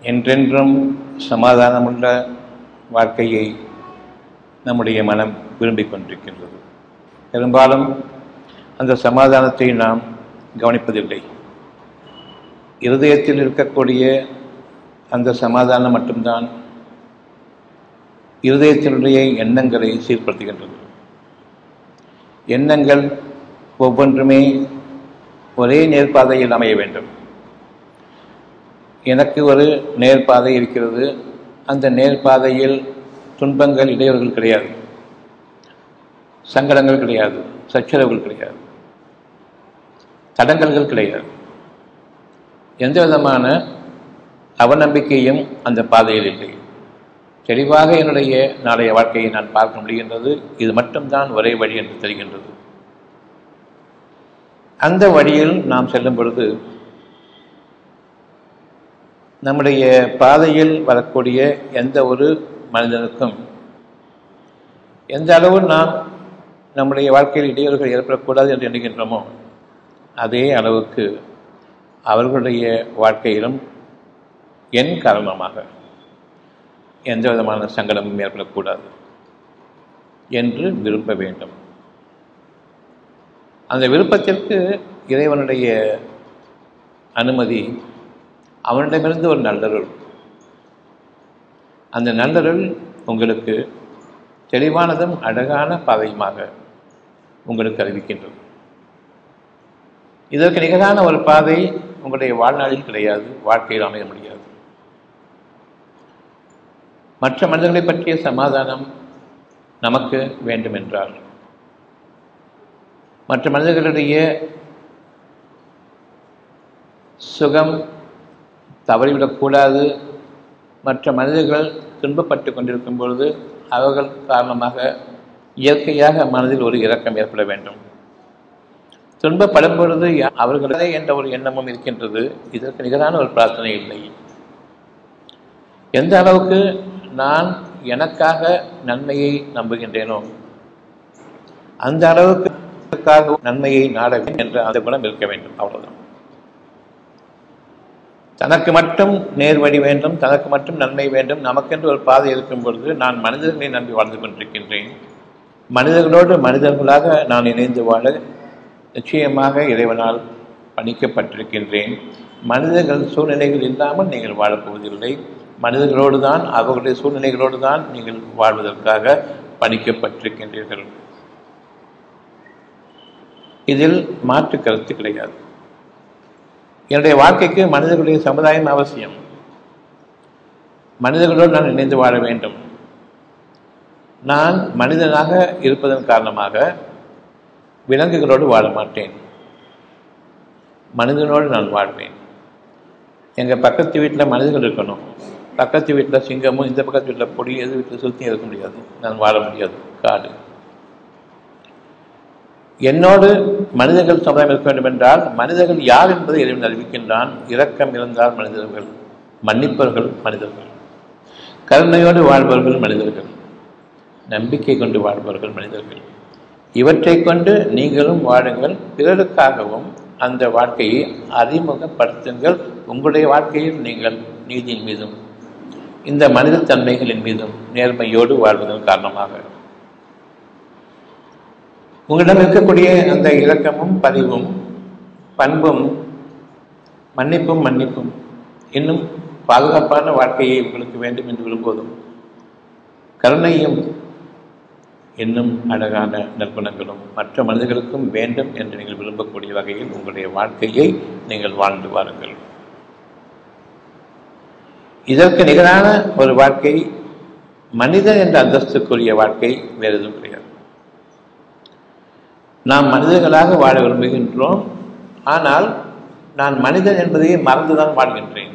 என்றென்றும் சமாதானமுள்ள வாழ்க்கையை நம்முடைய மனம் விரும்பிக் கொண்டிருக்கின்றது பெரும்பாலும் அந்த சமாதானத்தை நாம் கவனிப்பதில்லை இருதயத்தில் இருக்கக்கூடிய அந்த சமாதானம் மட்டும்தான் இருதயத்தினுடைய எண்ணங்களை சீர்படுத்துகின்றது எண்ணங்கள் ஒவ்வொன்றுமே ஒரே நேர்பாதையில் அமைய வேண்டும் எனக்கு ஒரு நேர்பாதை இருக்கிறது அந்த நேர்பாதையில் துன்பங்கள் இடையூறுகள் கிடையாது சங்கடங்கள் கிடையாது சச்சரவுகள் கிடையாது தடங்கல்கள் கிடையாது எந்த விதமான அவநம்பிக்கையும் அந்த பாதையில் இல்லை தெளிவாக என்னுடைய நாளைய வாழ்க்கையை நான் பார்க்க முடிகின்றது இது மட்டும்தான் ஒரே வழி என்று தெரிகின்றது அந்த வழியில் நாம் செல்லும் பொழுது நம்முடைய பாதையில் வரக்கூடிய எந்த ஒரு மனிதனுக்கும் எந்த அளவு நாம் நம்முடைய வாழ்க்கையில் இடையூறுகள் ஏற்படக்கூடாது என்று எண்ணுகின்றோமோ அதே அளவுக்கு அவர்களுடைய வாழ்க்கையிலும் என் காரணமாக எந்த விதமான சங்கடமும் ஏற்படக்கூடாது என்று விரும்ப வேண்டும் அந்த விருப்பத்திற்கு இறைவனுடைய அனுமதி அவனிடமிருந்து ஒரு நல்லருள் அந்த நல்லருள் உங்களுக்கு தெளிவானதும் அழகான பாதையுமாக உங்களுக்கு அறிவிக்கின்றது இதற்கு நிகரான ஒரு பாதை உங்களுடைய வாழ்நாளில் கிடையாது வாழ்க்கையில் அமைய முடியாது மற்ற மனிதர்களை பற்றிய சமாதானம் நமக்கு வேண்டுமென்றால் மற்ற மனிதர்களுடைய சுகம் தவறிவிடக்கூடாது மற்ற மனிதர்கள் துன்பப்பட்டு கொண்டிருக்கும் பொழுது அவர்கள் காரணமாக இயற்கையாக மனதில் ஒரு இரக்கம் ஏற்பட வேண்டும் துன்பப்படும் பொழுது அவர்களே என்ற ஒரு எண்ணமும் இருக்கின்றது இதற்கு நிகரான ஒரு பிரார்த்தனை இல்லை எந்த அளவுக்கு நான் எனக்காக நன்மையை நம்புகின்றேனோ அந்த அளவுக்கு நன்மையை நாட வேண்டும் என்ற அந்த குணம் இருக்க வேண்டும் அவ்வளவுதான் தனக்கு மட்டும் நேர்வழி வேண்டும் தனக்கு மட்டும் நன்மை வேண்டும் நமக்கென்று ஒரு பாதை இருக்கும் பொழுது நான் மனிதர்களை நம்பி வாழ்ந்து கொண்டிருக்கின்றேன் மனிதர்களோடு மனிதர்களாக நான் இணைந்து வாழ நிச்சயமாக இறைவனால் பணிக்கப்பட்டிருக்கின்றேன் மனிதர்கள் சூழ்நிலைகள் இல்லாமல் நீங்கள் வாழப்போவதில்லை மனிதர்களோடு தான் அவர்களுடைய சூழ்நிலைகளோடு தான் நீங்கள் வாழ்வதற்காக பணிக்கப்பட்டிருக்கின்றீர்கள் இதில் மாற்று கருத்து கிடையாது என்னுடைய வாழ்க்கைக்கு மனிதர்களுடைய சமுதாயம் அவசியம் மனிதர்களோடு நான் இணைந்து வாழ வேண்டும் நான் மனிதனாக இருப்பதன் காரணமாக விலங்குகளோடு வாழ மாட்டேன் மனிதனோடு நான் வாழ்வேன் எங்கள் பக்கத்து வீட்டில் மனிதர்கள் இருக்கணும் பக்கத்து வீட்டில் சிங்கமும் இந்த பக்கத்து வீட்டில் பொடி எது வீட்டில் சுற்றியும் இருக்க முடியாது நான் வாழ முடியாது காடு என்னோடு மனிதர்கள் சமுதாயம் இருக்க வேண்டும் என்றால் மனிதர்கள் யார் என்பதை இறைவன் அறிவிக்கின்றான் இரக்கம் இருந்தால் மனிதர்கள் மன்னிப்பவர்கள் மனிதர்கள் கருணையோடு வாழ்பவர்கள் மனிதர்கள் நம்பிக்கை கொண்டு வாழ்பவர்கள் மனிதர்கள் இவற்றை கொண்டு நீங்களும் வாழுங்கள் பிறருக்காகவும் அந்த வாழ்க்கையை அறிமுகப்படுத்துங்கள் உங்களுடைய வாழ்க்கையில் நீங்கள் நீதியின் மீதும் இந்த மனித தன்மைகளின் மீதும் நேர்மையோடு வாழ்வதன் காரணமாக உங்களிடம் இருக்கக்கூடிய அந்த இரக்கமும் பதிவும் பண்பும் மன்னிப்பும் மன்னிப்பும் இன்னும் பாதுகாப்பான வாழ்க்கையை உங்களுக்கு வேண்டும் என்று விரும்புவதும் கருணையும் இன்னும் அழகான நற்குணங்களும் மற்ற மனிதர்களுக்கும் வேண்டும் என்று நீங்கள் விரும்பக்கூடிய வகையில் உங்களுடைய வாழ்க்கையை நீங்கள் வாழ்ந்து வாருங்கள் இதற்கு நிகரான ஒரு வாழ்க்கை மனிதன் என்ற அந்தஸ்துக்குரிய வாழ்க்கை வேறு எதுவும் கிடையாது நாம் மனிதர்களாக வாழ விரும்புகின்றோம் ஆனால் நான் மனிதன் என்பதையே மறந்துதான் வாழ்கின்றேன்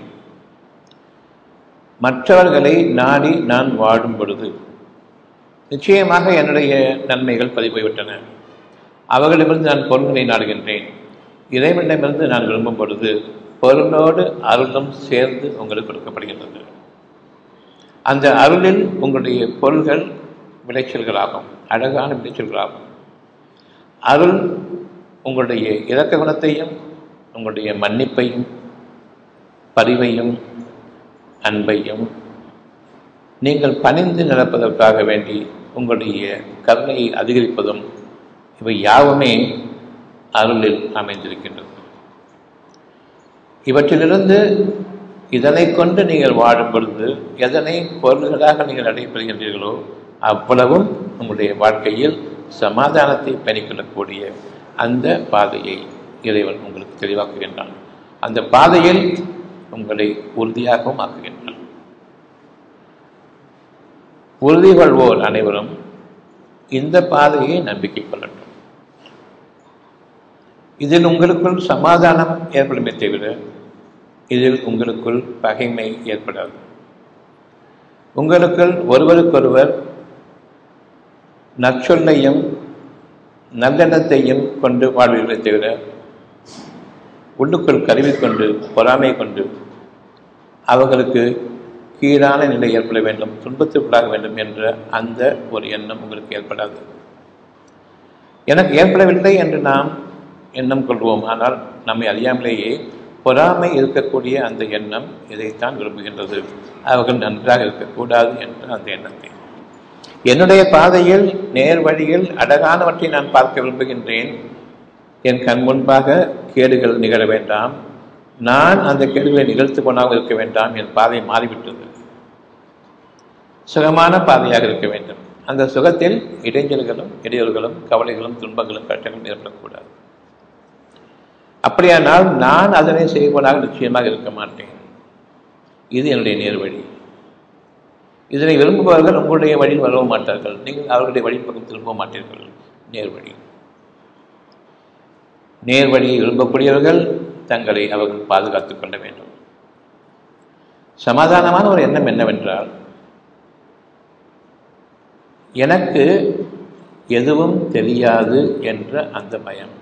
மற்றவர்களை நாடி நான் வாடும் பொழுது நிச்சயமாக என்னுடைய நன்மைகள் பதிவுவிட்டன அவர்களிடமிருந்து நான் பொருள்களை நாடுகின்றேன் இறைவனிடமிருந்து நான் விரும்பும் பொழுது பொருளோடு அருளும் சேர்ந்து உங்களுக்கு கொடுக்கப்படுகின்றது அந்த அருளில் உங்களுடைய பொருள்கள் விளைச்சல்களாகும் அழகான விளைச்சல்களாகும் அருள் உங்களுடைய இரக்க குணத்தையும் உங்களுடைய மன்னிப்பையும் பரிவையும் அன்பையும் நீங்கள் பணிந்து நடப்பதற்காக வேண்டி உங்களுடைய கருணையை அதிகரிப்பதும் இவை யாவுமே அருளில் அமைந்திருக்கின்றது இவற்றிலிருந்து இதனை கொண்டு நீங்கள் வாழும் பொழுது எதனை பொருள்களாக நீங்கள் அடைபெறுகின்றீர்களோ அவ்வளவும் உங்களுடைய வாழ்க்கையில் சமாதானத்தை பணிக்கொள்ளக்கூடிய அந்த பாதையை இறைவன் உங்களுக்கு தெளிவாக்குகின்றான் அந்த பாதையில் உங்களை உறுதியாகவும் ஆக்குகின்றான் உறுதி கொள்வோர் அனைவரும் இந்த பாதையை நம்பிக்கை கொள்ளட்டும் இதில் உங்களுக்குள் சமாதானம் ஏற்படுமே தவிர இதில் உங்களுக்குள் பகைமை ஏற்படாது உங்களுக்குள் ஒருவருக்கொருவர் நற்சொல்லையும் நல்லெண்ணத்தையும் கொண்டு வாழ்வீர்களே தவிர உள்ளுக்குள் கருவி கொண்டு பொறாமை கொண்டு அவர்களுக்கு கீழான நிலை ஏற்பட வேண்டும் துன்பத்திற்குள்ளாக வேண்டும் என்ற அந்த ஒரு எண்ணம் உங்களுக்கு ஏற்படாது எனக்கு ஏற்படவில்லை என்று நாம் எண்ணம் கொள்வோம் ஆனால் நம்மை அறியாமலேயே பொறாமை இருக்கக்கூடிய அந்த எண்ணம் இதைத்தான் விரும்புகின்றது அவர்கள் நன்றாக இருக்கக்கூடாது என்ற அந்த எண்ணத்தை என்னுடைய பாதையில் நேர் வழியில் அழகானவற்றை நான் பார்க்க விரும்புகின்றேன் என் கண் முன்பாக கேடுகள் நிகழ வேண்டாம் நான் அந்த கேடுகளை நிகழ்த்து கொண்டாக இருக்க வேண்டாம் என் பாதை மாறிவிட்டது சுகமான பாதையாக இருக்க வேண்டும் அந்த சுகத்தில் இடைஞ்சல்களும் இடையூறுகளும் கவலைகளும் துன்பங்களும் கட்டங்களும் ஏற்படக்கூடாது அப்படியானால் நான் அதனை செய்வதாக நிச்சயமாக இருக்க மாட்டேன் இது என்னுடைய நேர்வழி இதனை விரும்புபவர்கள் உங்களுடைய வழியில் வரவும் மாட்டார்கள் நீங்கள் அவர்களுடைய வழி பக்கம் திரும்ப மாட்டீர்கள் நேர்வழி நேர்வழியை விரும்பக்கூடியவர்கள் தங்களை அவர்கள் பாதுகாத்துக் கொள்ள வேண்டும் சமாதானமான ஒரு எண்ணம் என்னவென்றால் எனக்கு எதுவும் தெரியாது என்ற அந்த பயம்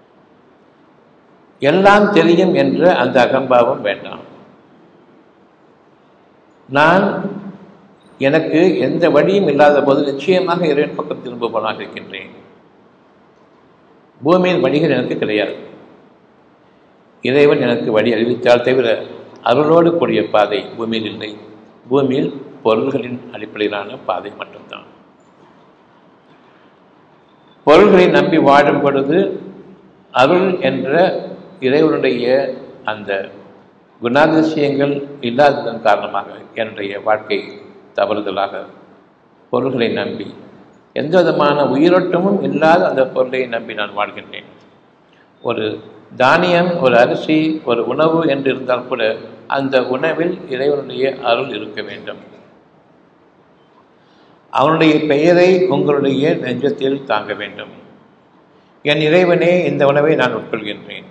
எல்லாம் தெரியும் என்ற அந்த அகம்பாவம் வேண்டாம் நான் எனக்கு எந்த வழியும் இல்லாத போது நிச்சயமாக இறைவன் பக்கம் திரும்புவனாக இருக்கின்றேன் பூமியின் வழிகள் எனக்கு கிடையாது இறைவன் எனக்கு வழி அறிவித்தால் தவிர அருளோடு கூடிய பாதை பூமியில் இல்லை பூமியில் பொருள்களின் அடிப்படையிலான பாதை மட்டும்தான் பொருள்களை நம்பி வாழும் பொழுது அருள் என்ற இறைவனுடைய அந்த குணாதிசயங்கள் இல்லாததன் காரணமாக என்னுடைய வாழ்க்கை தவறுதலாக பொருள்களை நம்பி எந்த விதமான உயிரோட்டமும் இல்லாத அந்த பொருளை நம்பி நான் வாழ்கின்றேன் ஒரு தானியம் ஒரு அரிசி ஒரு உணவு என்று இருந்தால் கூட அந்த உணவில் இறைவனுடைய அருள் இருக்க வேண்டும் அவனுடைய பெயரை உங்களுடைய நெஞ்சத்தில் தாங்க வேண்டும் என் இறைவனே இந்த உணவை நான் உட்கொள்கின்றேன்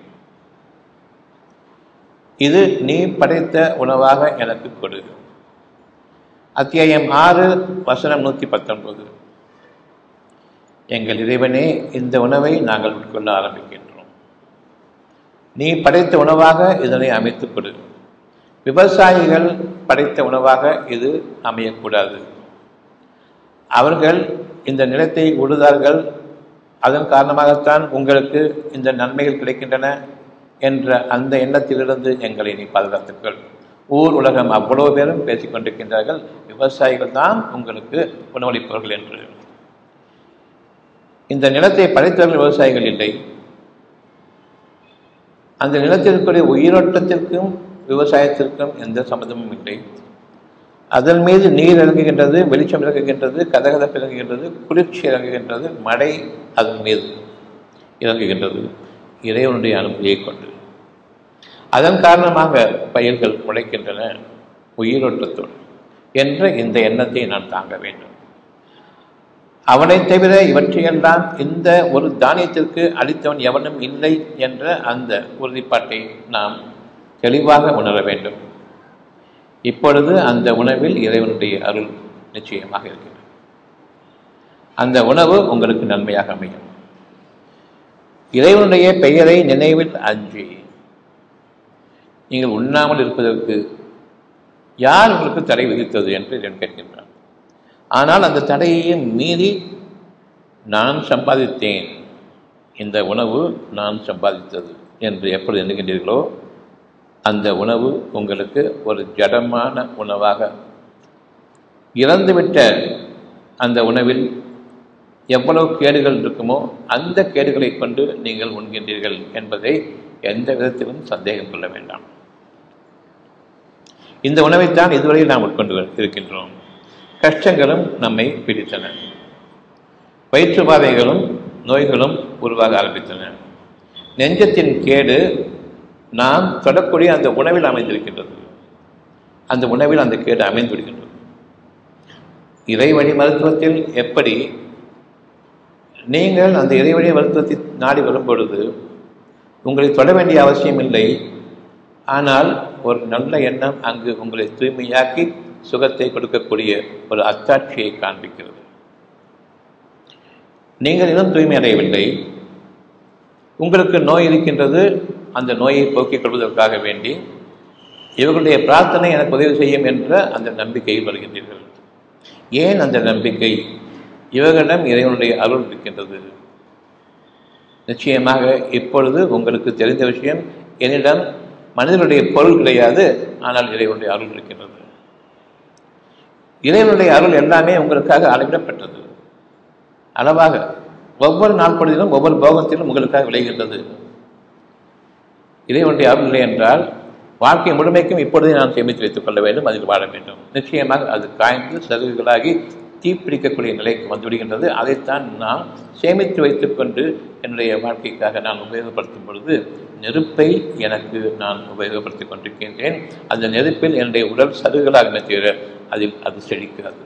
இது நீ படைத்த உணவாக எனக்கு கொடு அத்தியாயம் ஆறு வசனம் நூற்றி பத்தொன்பது எங்கள் இறைவனே இந்த உணவை நாங்கள் உட்கொள்ள ஆரம்பிக்கின்றோம் நீ படைத்த உணவாக இதனை அமைத்துக் கொடு விவசாயிகள் படைத்த உணவாக இது அமையக்கூடாது அவர்கள் இந்த நிலத்தை உழுதார்கள் அதன் காரணமாகத்தான் உங்களுக்கு இந்த நன்மைகள் கிடைக்கின்றன என்ற அந்த எண்ணத்திலிருந்து எங்களை நீ பாதுகாத்துக்கள் ஊர் உலகம் அவ்வளவு பேரும் பேசிக் கொண்டிருக்கின்றார்கள் விவசாயிகள் தான் உங்களுக்கு உணவளிப்பவர்கள் என்று இந்த நிலத்தை படைத்தவர்கள் விவசாயிகள் இல்லை அந்த நிலத்திற்குரிய உயிரோட்டத்திற்கும் விவசாயத்திற்கும் எந்த சம்மந்தமும் இல்லை அதன் மீது நீர் இறங்குகின்றது வெளிச்சம் இறங்குகின்றது கதகதப்பு இறங்குகின்றது குளிர்ச்சி இறங்குகின்றது மழை அதன் மீது இறங்குகின்றது இறைவனுடைய அனுமதியை கொண்டு அதன் காரணமாக பயிர்கள் முளைக்கின்றன உயிரோட்டத்தோடு என்ற இந்த எண்ணத்தை நான் தாங்க வேண்டும் அவனை தவிர இவற்றையெல்லாம் இந்த ஒரு தானியத்திற்கு அளித்தவன் எவனும் இல்லை என்ற அந்த உறுதிப்பாட்டை நாம் தெளிவாக உணர வேண்டும் இப்பொழுது அந்த உணவில் இறைவனுடைய அருள் நிச்சயமாக இருக்கிறது அந்த உணவு உங்களுக்கு நன்மையாக அமையும் இறைவனுடைய பெயரை நினைவில் அஞ்சி நீங்கள் உண்ணாமல் இருப்பதற்கு யார் உங்களுக்கு தடை விதித்தது என்று இறைவன் கேட்கின்றான் ஆனால் அந்த தடையையும் மீறி நான் சம்பாதித்தேன் இந்த உணவு நான் சம்பாதித்தது என்று எப்பொழுது எண்ணுகின்றீர்களோ அந்த உணவு உங்களுக்கு ஒரு ஜடமான உணவாக இறந்துவிட்ட அந்த உணவில் எவ்வளவு கேடுகள் இருக்குமோ அந்த கேடுகளை கொண்டு நீங்கள் உண்கின்றீர்கள் என்பதை எந்த விதத்திலும் சந்தேகம் கொள்ள வேண்டாம் இந்த உணவைத்தான் இதுவரை நாம் உட்கொண்டு இருக்கின்றோம் கஷ்டங்களும் நம்மை பிடித்தன வயிற்றுப்பாதைகளும் நோய்களும் உருவாக ஆரம்பித்தன நெஞ்சத்தின் கேடு நாம் தொடக்கூடிய அந்த உணவில் அமைந்திருக்கின்றது அந்த உணவில் அந்த கேடு அமைந்து விடுகின்றது இறைவழி மருத்துவத்தில் எப்படி நீங்கள் அந்த இறைவழி மருத்துவத்தை நாடி வரும் பொழுது உங்களை தொட வேண்டிய அவசியம் இல்லை ஆனால் ஒரு நல்ல எண்ணம் அங்கு உங்களை தூய்மையாக்கி சுகத்தை கொடுக்கக்கூடிய ஒரு அத்தாட்சியை காண்பிக்கிறது நீங்கள் இன்னும் தூய்மை அடையவில்லை உங்களுக்கு நோய் இருக்கின்றது அந்த நோயை போக்கிக் கொள்வதற்காக வேண்டி இவர்களுடைய பிரார்த்தனை எனக்கு உதவி செய்யும் என்ற அந்த நம்பிக்கையில் வருகின்றீர்கள் ஏன் அந்த நம்பிக்கை இவர்களிடம் இறைவனுடைய அருள் இருக்கின்றது நிச்சயமாக இப்பொழுது உங்களுக்கு தெரிந்த விஷயம் என்னிடம் மனிதனுடைய பொருள் கிடையாது ஆனால் இறைவனுடைய அருள் இருக்கின்றது இறைவனுடைய அருள் எல்லாமே உங்களுக்காக அளவிடப்பட்டது அளவாக ஒவ்வொரு நாள் பொழுதிலும் ஒவ்வொரு போகத்திலும் உங்களுக்காக விளைகின்றது இறைவனுடைய அருள் இல்லை என்றால் வாழ்க்கை முழுமைக்கும் இப்பொழுதே நான் சேமித்து வைத்துக் கொள்ள வேண்டும் அதில் வாழ வேண்டும் நிச்சயமாக அது காய்ந்து சருகுகளாகி தீப்பிடிக்கக்கூடிய நிலைக்கு வந்துவிடுகின்றது அதைத்தான் நான் சேமித்து வைத்துக்கொண்டு என்னுடைய வாழ்க்கைக்காக நான் உபயோகப்படுத்தும் பொழுது நெருப்பை எனக்கு நான் உபயோகப்படுத்திக் கொண்டிருக்கின்றேன் அந்த நெருப்பில் என்னுடைய உடல் சருகுகளாக தவிர அதில் அது செழிக்காது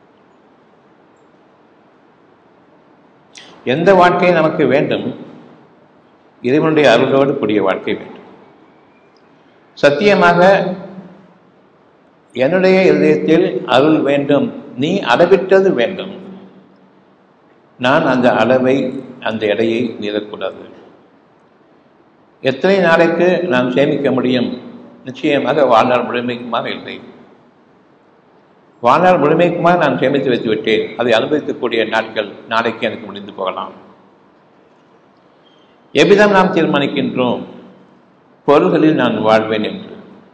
எந்த வாழ்க்கை நமக்கு வேண்டும் இறைவனுடைய அருளோடு கூடிய வாழ்க்கை வேண்டும் சத்தியமாக என்னுடைய இதயத்தில் அருள் வேண்டும் நீ அளவிட்டது வேண்டும் நான் அந்த அளவை அந்த எடையை மீறக்கூடாது எத்தனை நாளைக்கு நான் சேமிக்க முடியும் நிச்சயமாக வாழ்நாள் முழுமைக்குமாக இல்லை வாழ்நாள் முழுமைக்குமாக நான் சேமித்து வைத்து விட்டேன் அதை அனுபவிக்கக்கூடிய நாட்கள் நாளைக்கு எனக்கு முடிந்து போகலாம் எவ்விதம் நாம் தீர்மானிக்கின்றோம் பொருள்களில் நான் வாழ்வேன் என்று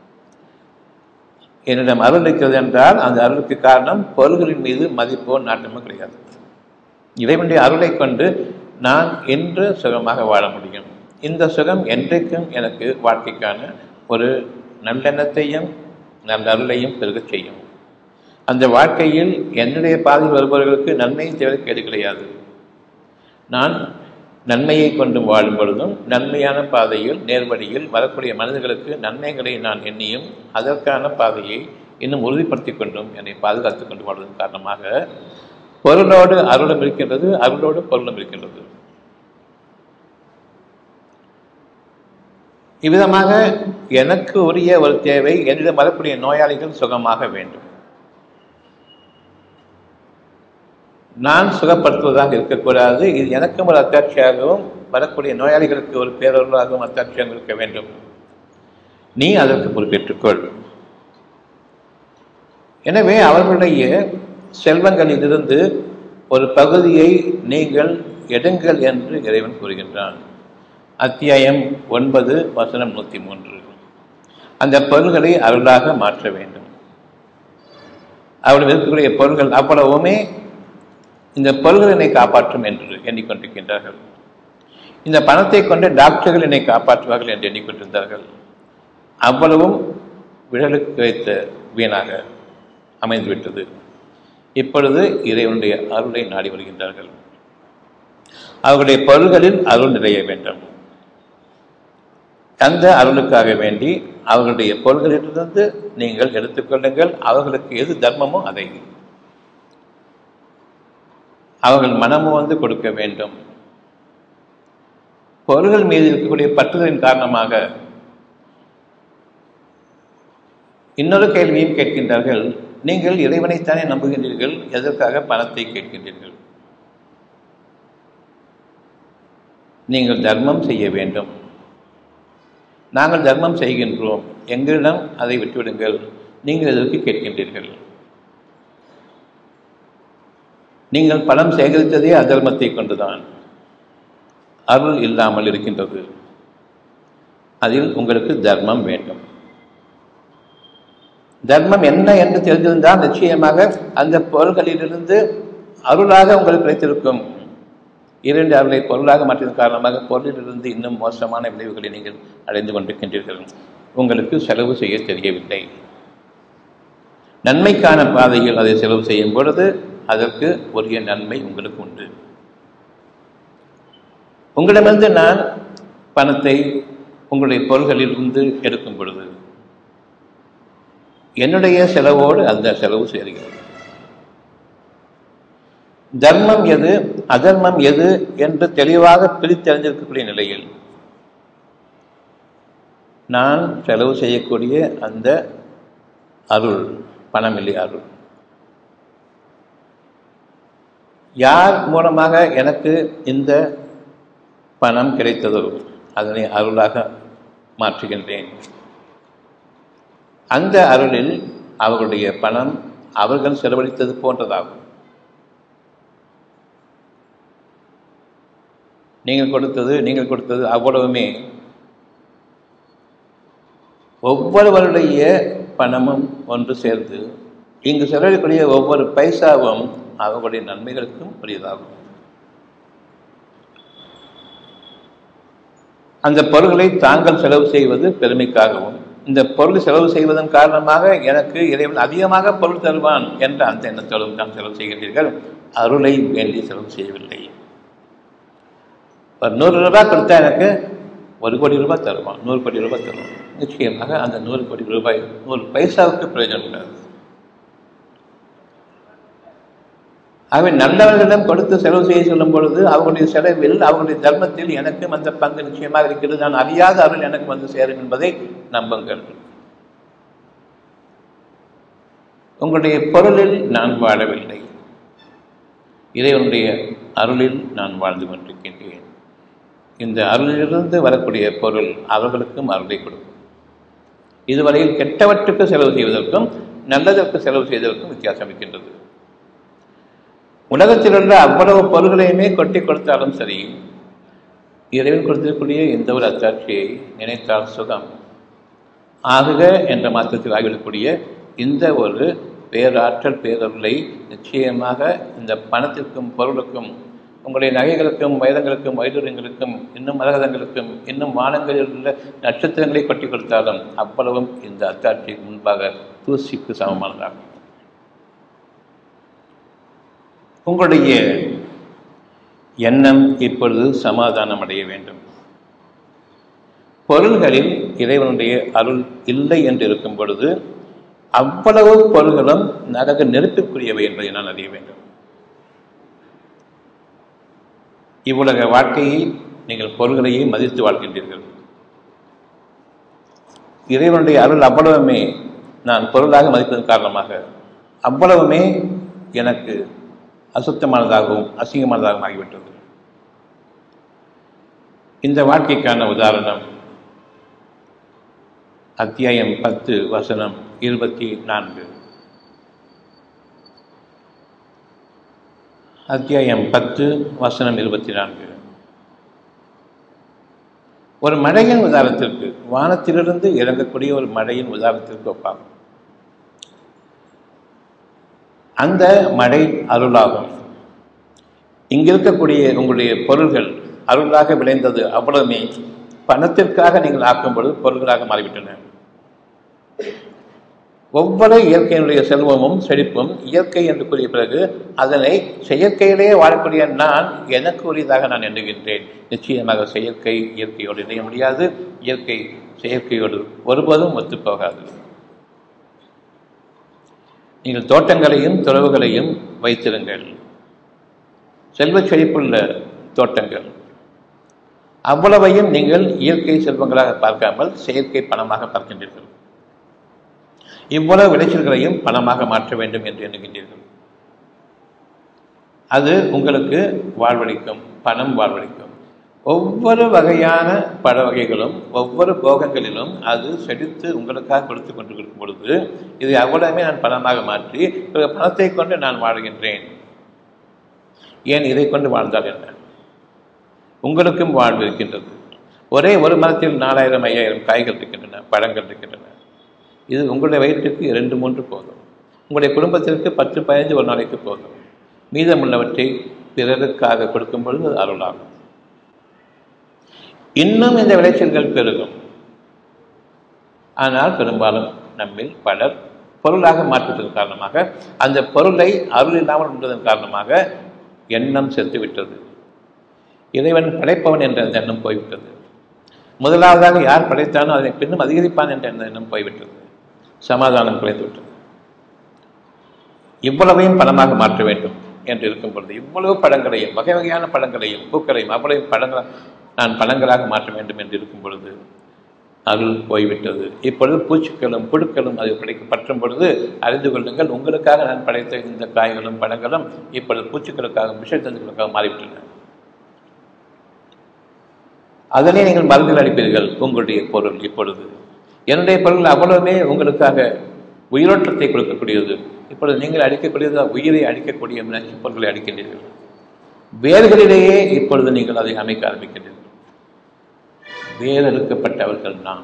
என்னிடம் அருள் இருக்கிறது என்றால் அந்த அருளுக்கு காரணம் பொருள்களின் மீது மதிப்போ நாட்டமோ கிடையாது இறைவனுடைய அருளை கொண்டு நான் என்று சுகமாக வாழ முடியும் இந்த சுகம் என்றைக்கும் எனக்கு வாழ்க்கைக்கான ஒரு நல்லெண்ணத்தையும் நல்ல அருளையும் பெருகச் செய்யும் அந்த வாழ்க்கையில் என்னுடைய பாதையில் வருபவர்களுக்கு நன்மையை தவிர கேடு கிடையாது நான் நன்மையை கொண்டு வாழும் பொழுதும் நன்மையான பாதையில் நேர்வழியில் வரக்கூடிய மனிதர்களுக்கு நன்மைகளை நான் எண்ணியும் அதற்கான பாதையை இன்னும் உறுதிப்படுத்தி கொண்டும் என்னை பாதுகாத்துக் கொண்டு வாழ்வதன் காரணமாக பொருளோடு அருளும் இருக்கின்றது அருளோடு பொருளும் இருக்கின்றது இவ்விதமாக எனக்கு உரிய ஒரு தேவை என்னிடம் வரக்கூடிய நோயாளிகள் சுகமாக வேண்டும் நான் சுகப்படுத்துவதாக இருக்கக்கூடாது இது எனக்கும் ஒரு அத்தாட்சியாகவும் வரக்கூடிய நோயாளிகளுக்கு ஒரு பேரொருளாகவும் அத்தாட்சியாகவும் இருக்க வேண்டும் நீ அதற்கு பொறுப்பேற்றுக்கொள் எனவே அவர்களுடைய செல்வங்களிலிருந்து ஒரு பகுதியை நீங்கள் எடுங்கள் என்று இறைவன் கூறுகின்றான் அத்தியாயம் ஒன்பது வசனம் நூற்றி மூன்று அந்த பொருள்களை அருளாக மாற்ற வேண்டும் அவர்கள் இருக்கக்கூடிய பொருள்கள் அவ்வளவுமே இந்த பொருள்கள் என்னை காப்பாற்றும் என்று எண்ணிக்கொண்டிருக்கின்றார்கள் இந்த பணத்தை கொண்டு டாக்டர்கள் என்னை காப்பாற்றுவார்கள் என்று எண்ணிக்கொண்டிருந்தார்கள் அவ்வளவும் விழலுக்கு வைத்த வீணாக அமைந்துவிட்டது இப்பொழுது இறைவனுடைய அருளை நாடி வருகின்றார்கள் அவர்களுடைய பொருள்களில் அருள் நிறைய வேண்டும் அந்த அருளுக்காக வேண்டி அவர்களுடைய பொருள்களிலிருந்து நீங்கள் எடுத்துக்கொள்ளுங்கள் அவர்களுக்கு எது தர்மமோ அதை அவர்கள் மனமும் வந்து கொடுக்க வேண்டும் பொருள்கள் மீது இருக்கக்கூடிய பற்றுதலின் காரணமாக இன்னொரு கேள்வியும் கேட்கின்றார்கள் நீங்கள் இறைவனைத்தானே நம்புகின்றீர்கள் எதற்காக பணத்தை கேட்கின்றீர்கள் நீங்கள் தர்மம் செய்ய வேண்டும் நாங்கள் தர்மம் செய்கின்றோம் எங்களிடம் அதை விட்டுவிடுங்கள் நீங்கள் எதற்கு கேட்கின்றீர்கள் நீங்கள் பணம் சேகரித்ததே அதர்மத்தை கொண்டுதான் அருள் இல்லாமல் இருக்கின்றது அதில் உங்களுக்கு தர்மம் வேண்டும் தர்மம் என்ன என்று தெரிந்திருந்தால் நிச்சயமாக அந்த பொருள்களிலிருந்து அருளாக உங்களுக்கு கிடைத்திருக்கும் இரண்டு அருளை பொருளாக மாற்றியதன் காரணமாக பொருளிலிருந்து இன்னும் மோசமான விளைவுகளை நீங்கள் அடைந்து கொண்டிருக்கின்றீர்கள் உங்களுக்கு செலவு செய்ய தெரியவில்லை நன்மைக்கான பாதையில் அதை செலவு செய்யும் பொழுது அதற்கு உரிய நன்மை உங்களுக்கு உண்டு உங்களிடமிருந்து நான் பணத்தை உங்களுடைய பொருள்களிலிருந்து எடுக்கும் பொழுது என்னுடைய செலவோடு அந்த செலவு சேர்கிறது தர்மம் எது அதர்மம் எது என்று தெளிவாக பிரித்தறிந்திருக்கக்கூடிய நிலையில் நான் செலவு செய்யக்கூடிய அந்த அருள் பணமில்லை அருள் யார் மூலமாக எனக்கு இந்த பணம் கிடைத்ததோ அதனை அருளாக மாற்றுகின்றேன் அந்த அருளில் அவர்களுடைய பணம் அவர்கள் செலவழித்தது போன்றதாகும் நீங்கள் கொடுத்தது நீங்கள் கொடுத்தது அவ்வளவுமே ஒவ்வொருவருடைய பணமும் ஒன்று சேர்ந்து இங்கு செலவழிக்கக்கூடிய ஒவ்வொரு பைசாவும் அவர்களுடைய நன்மைகளுக்கும் உரியதாகும் அந்த பொருள்களை தாங்கள் செலவு செய்வது பெருமைக்காகவும் இந்த பொருள் செலவு செய்வதன் காரணமாக எனக்கு இறைவன் அதிகமாக பொருள் தருவான் என்ற அந்த எண்ணத்தோடும் தான் செலவு செய்கின்றீர்கள் அருளை வேண்டி செலவு செய்யவில்லை ஒரு நூறு ரூபாய் கொடுத்தா எனக்கு ஒரு கோடி ரூபாய் தருவான் நூறு கோடி ரூபாய் தருவான் நிச்சயமாக அந்த நூறு கோடி ரூபாய் நூறு பைசாவுக்கு பிரயோஜனம் உள்ளது ஆகவே நல்லவர்களிடம் கொடுத்து செலவு செய்ய சொல்லும் பொழுது அவர்களுடைய செலவில் அவர்களுடைய தர்மத்தில் எனக்கும் அந்த பங்கு நிச்சயமாக இருக்கிறது நான் அறியாத அருள் எனக்கு வந்து சேரும் என்பதை நம்புங்கள் உங்களுடைய பொருளில் நான் வாழவில்லை இறைவனுடைய அருளில் நான் வாழ்ந்து கொண்டிருக்கின்றேன் இந்த அருளிலிருந்து வரக்கூடிய பொருள் அவர்களுக்கும் அருளை கொடுக்கும் இதுவரையில் கெட்டவற்றுக்கு செலவு செய்வதற்கும் நல்லதற்கு செலவு செய்வதற்கும் வித்தியாசம் இருக்கின்றது உலகத்தில் உள்ள அவ்வளவு பொருள்களையுமே கொட்டி கொடுத்தாலும் சரி இறைவன் கொடுத்திருக்கக்கூடிய எந்த ஒரு அச்சாட்சியை நினைத்தால் சுகம் ஆகுக என்ற மாற்றத்தில் ஆகிவிடக்கூடிய இந்த ஒரு பேராற்றல் பேரொருளை நிச்சயமாக இந்த பணத்திற்கும் பொருளுக்கும் உங்களுடைய நகைகளுக்கும் வைரங்களுக்கும் வைடூரியங்களுக்கும் இன்னும் மரகதங்களுக்கும் இன்னும் வானங்களில் உள்ள நட்சத்திரங்களை கொட்டி கொடுத்தாலும் அவ்வளவும் இந்த அத்தாட்சிக்கு முன்பாக தூசிக்கு சமமானதாகும் உங்களுடைய எண்ணம் இப்பொழுது சமாதானம் அடைய வேண்டும் பொருள்களில் இறைவனுடைய அருள் இல்லை என்று இருக்கும் பொழுது அவ்வளவு பொருள்களும் நரக நெருப்பிற்குரியவை என்பதை நான் அறிய வேண்டும் இவ்வுலக வாழ்க்கையை நீங்கள் பொருள்களையே மதித்து வாழ்கின்றீர்கள் இறைவனுடைய அருள் அவ்வளவுமே நான் பொருளாக மதிப்பதன் காரணமாக அவ்வளவுமே எனக்கு அசுத்தமானதாகவும் அசிங்கமானதாகவும் ஆகிவிட்டது இந்த வாழ்க்கைக்கான உதாரணம் அத்தியாயம் பத்து வசனம் இருபத்தி நான்கு அத்தியாயம் பத்து வசனம் இருபத்தி நான்கு ஒரு மழையின் உதாரணத்திற்கு வானத்திலிருந்து இறங்கக்கூடிய ஒரு மழையின் உதாரணத்திற்கு ஒப்பாகும் அந்த மழை அருளாகும் இங்கிருக்கக்கூடிய உங்களுடைய பொருள்கள் அருளாக விளைந்தது அவ்வளவுமே பணத்திற்காக நீங்கள் ஆக்கும் பொழுது பொருள்களாக மாறிவிட்டன ஒவ்வொரு இயற்கையினுடைய செல்வமும் செழிப்பும் இயற்கை என்று கூறிய பிறகு அதனை செயற்கையிலேயே வாழக்கூடிய நான் எனக்கு உரியதாக நான் எண்ணுகின்றேன் நிச்சயமாக செயற்கை இயற்கையோடு இணைய முடியாது இயற்கை செயற்கையோடு ஒருபோதும் ஒத்துப்போகாது நீங்கள் தோட்டங்களையும் துறவுகளையும் வைத்திருங்கள் செல்வச் செழிப்புள்ள தோட்டங்கள் அவ்வளவையும் நீங்கள் இயற்கை செல்வங்களாக பார்க்காமல் செயற்கை பணமாக பார்க்கின்றீர்கள் இவ்வளவு விளைச்சல்களையும் பணமாக மாற்ற வேண்டும் என்று எண்ணுகின்றீர்கள் அது உங்களுக்கு வாழ்வளிக்கும் பணம் வாழ்வளிக்கும் ஒவ்வொரு வகையான பழ வகைகளும் ஒவ்வொரு போகங்களிலும் அது செழித்து உங்களுக்காக கொடுத்து கொண்டு இருக்கும் பொழுது இது அவ்வளவுமே நான் பணமாக மாற்றி பிறகு பணத்தை கொண்டு நான் வாழ்கின்றேன் ஏன் இதை கொண்டு வாழ்ந்தால் என்ன உங்களுக்கும் வாழ்வு இருக்கின்றது ஒரே ஒரு மரத்தில் நாலாயிரம் ஐயாயிரம் காய்கள் இருக்கின்றன பழங்கள் இருக்கின்றன இது உங்களுடைய வயிற்றுக்கு இரண்டு மூன்று போதும் உங்களுடைய குடும்பத்திற்கு பத்து பதினைந்து ஒரு நாளைக்கு போதும் மீதமுள்ளவற்றை பிறருக்காக கொடுக்கும் பொழுது அது அருளாகும் இன்னும் இந்த விளைச்சல்கள் பெருகும் ஆனால் பெரும்பாலும் நம்மில் பலர் பொருளாக மாற்றுவதன் காரணமாக அந்த பொருளை அருள் இல்லாமல் உண்டதன் காரணமாக எண்ணம் செத்து விட்டது இறைவன் படைப்பவன் என்ற அந்த எண்ணம் போய்விட்டது முதலாவதாக யார் படைத்தானோ அதனை பின்னும் அதிகரிப்பான் என்ற அந்த எண்ணம் போய்விட்டது சமாதானம் குறைந்து விட்டது இவ்வளவையும் பணமாக மாற்ற வேண்டும் என்று இருக்கும் பொழுது இவ்வளவு பழங்களையும் வகை வகையான பழங்களையும் பூக்களையும் அவ்வளவு பழங்கள் நான் பழங்களாக மாற்ற வேண்டும் என்று இருக்கும் பொழுது அருள் போய்விட்டது இப்பொழுது பூச்சிக்களும் புழுக்களும் அது படைக்க பற்றும் பொழுது அறிந்து கொள்ளுங்கள் உங்களுக்காக நான் படைத்த இந்த காய்களும் பழங்களும் இப்பொழுது பூச்சிக்களுக்காக விஷத்தந்துக்களுக்காக மாறிவிட்டன அதனை நீங்கள் மருந்தில் அளிப்பீர்கள் உங்களுடைய பொருள் இப்பொழுது என்னுடைய பொருள் அவ்வளவுமே உங்களுக்காக உயிரோட்டத்தை கொடுக்கக்கூடியது இப்பொழுது நீங்கள் அடிக்கக்கூடியது உயிரை அடிக்கக்கூடிய நச்சு பொருட்களை அடிக்கின்றீர்கள் வேர்களிலேயே இப்பொழுது நீங்கள் அதை அமைக்க ஆரம்பிக்கின்றீர்கள் வேறறுக்கப்பட்டவர்கள் நாம்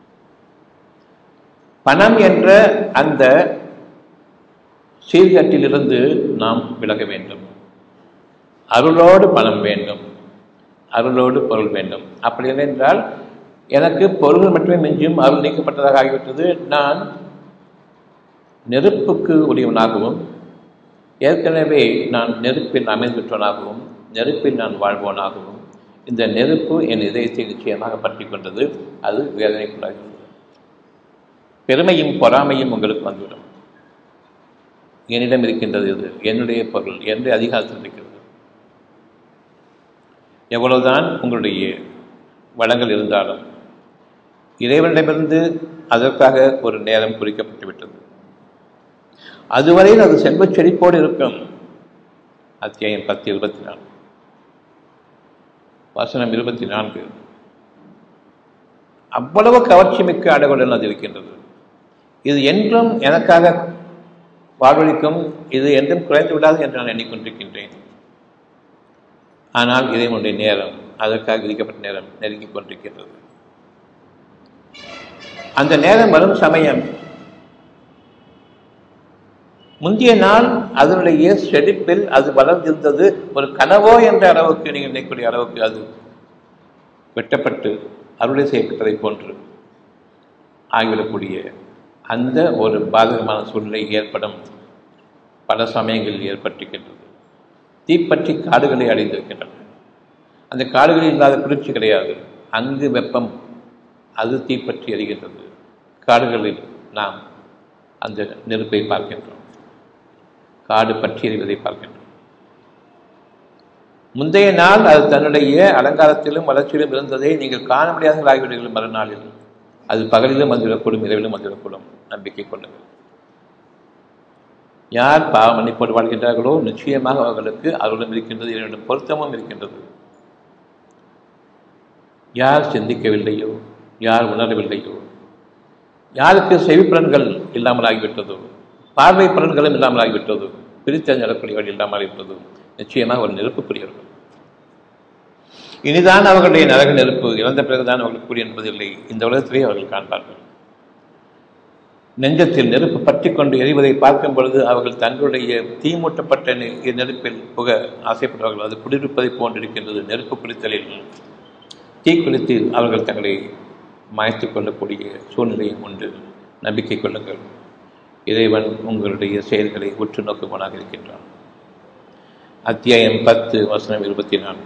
பணம் என்ற அந்த சீர்கட்டிலிருந்து நாம் விலக வேண்டும் அருளோடு பணம் வேண்டும் அருளோடு பொருள் வேண்டும் அப்படி இல்லை என்றால் எனக்கு பொருள் மட்டுமே மிஞ்சும் அருள் நீக்கப்பட்டதாக ஆகிவிட்டது நான் நெருப்புக்கு உரியவனாகவும் ஏற்கனவே நான் நெருப்பில் அமைந்துவிட்டவனாகவும் நெருப்பில் நான் வாழ்வோனாகவும் இந்த நெருப்பு என் இதயத்தை நிச்சயமாக பற்றி கொண்டது அது வேதனைக்குள்ளாகிறது பெருமையும் பொறாமையும் உங்களுக்கு வந்துவிடும் என்னிடம் இருக்கின்றது இது என்னுடைய பொருள் என்று அதிகாரத்தில் இருக்கிறது எவ்வளவுதான் உங்களுடைய வளங்கள் இருந்தாலும் இறைவனிடமிருந்து அதற்காக ஒரு நேரம் குறிக்கப்பட்டு விட்டது அதுவரையில் அது செல்வச் செழிப்போடு இருக்கும் அத்தியாயம் பத்து இருபத்தி நான்கு வசனம் இருபத்தி நான்கு அவ்வளவு கவர்ச்சி மிக்க அடகுடன் அது இருக்கின்றது இது என்றும் எனக்காக வாழ்வழிக்கும் இது என்றும் குறைந்து விடாது என்று நான் எண்ணிக்கொண்டிருக்கின்றேன் ஆனால் இறைவனுடைய நேரம் அதற்காக விதிக்கப்பட்ட நேரம் நெருங்கிக் கொண்டிருக்கின்றது அந்த நேரம் வரும் சமயம் முந்தைய நாள் அதனுடைய செழிப்பில் அது வளர்ந்திருந்தது ஒரு கனவோ என்ற அளவுக்கு நீங்கள் நினைக்கக்கூடிய அளவுக்கு அது வெட்டப்பட்டு அறுவடை செய்யப்பட்டதை போன்று ஆகிவிடக்கூடிய அந்த ஒரு பாதகமான சூழ்நிலை ஏற்படும் பல சமயங்களில் ஏற்பட்டிருக்கின்றது தீப்பற்றி காடுகளை அடைந்திருக்கின்றன அந்த காடுகளில் இல்லாத குளிர்ச்சி கிடையாது அங்கு வெப்பம் அது தீப்பற்றி எரிகின்றது காடுகளில் நாம் அந்த நெருப்பை பார்க்கின்றோம் காடு பற்றி எறிவதை பார்க்கின்றோம் முந்தைய நாள் அது தன்னுடைய அலங்காரத்திலும் வளர்ச்சியிலும் இருந்ததை நீங்கள் காண முடியாதவர்களாகிவிடுங்கள் மறுநாளில் அது பகலிலும் வந்துவிடக்கூடும் இரவிலும் வந்துவிடக்கூடும் நம்பிக்கை கொள்ளுங்கள் யார் பாவ மன்னிப்போடு வாழ்கின்றார்களோ நிச்சயமாக அவர்களுக்கு அருளும் இருக்கின்றது இரண்டும் பொருத்தமும் இருக்கின்றது யார் சிந்திக்கவில்லையோ யார் உணரவில்லையோ யாருக்கு செவிப்புலன்கள் இல்லாமல் ஆகிவிட்டதோ பார்வை பலன்களும் இல்லாமல் ஆகிவிட்டது பிரித்தறிஞரக்கூடியவர்கள் இல்லாமல் ஆகிவிட்டது நிச்சயமாக ஒரு நெருப்புக்குரியவர்கள் இனிதான் அவர்களுடைய நரக நெருப்பு இறந்த பிறகுதான் அவர்களுக்கு கூடிய என்பதில்லை இந்த உலகத்திலே அவர்கள் காண்பார்கள் நெஞ்சத்தில் நெருப்பு பற்றி கொண்டு எரிவதை பார்க்கும் பொழுது அவர்கள் தங்களுடைய தீமூட்டப்பட்ட நெருப்பில் புக ஆசைப்பட்டவர்கள் அது குடியிருப்பதை போன்றிருக்கின்றது நெருப்பு குளித்தலில் தீ குளித்து அவர்கள் தங்களை மாய்த்துக் கொள்ளக்கூடிய சூழ்நிலையும் உண்டு நம்பிக்கை கொள்ளுங்கள் இறைவன் உங்களுடைய செயல்களை உற்று நோக்குவனாக இருக்கின்றான் அத்தியாயம் பத்து வசனம் இருபத்தி நான்கு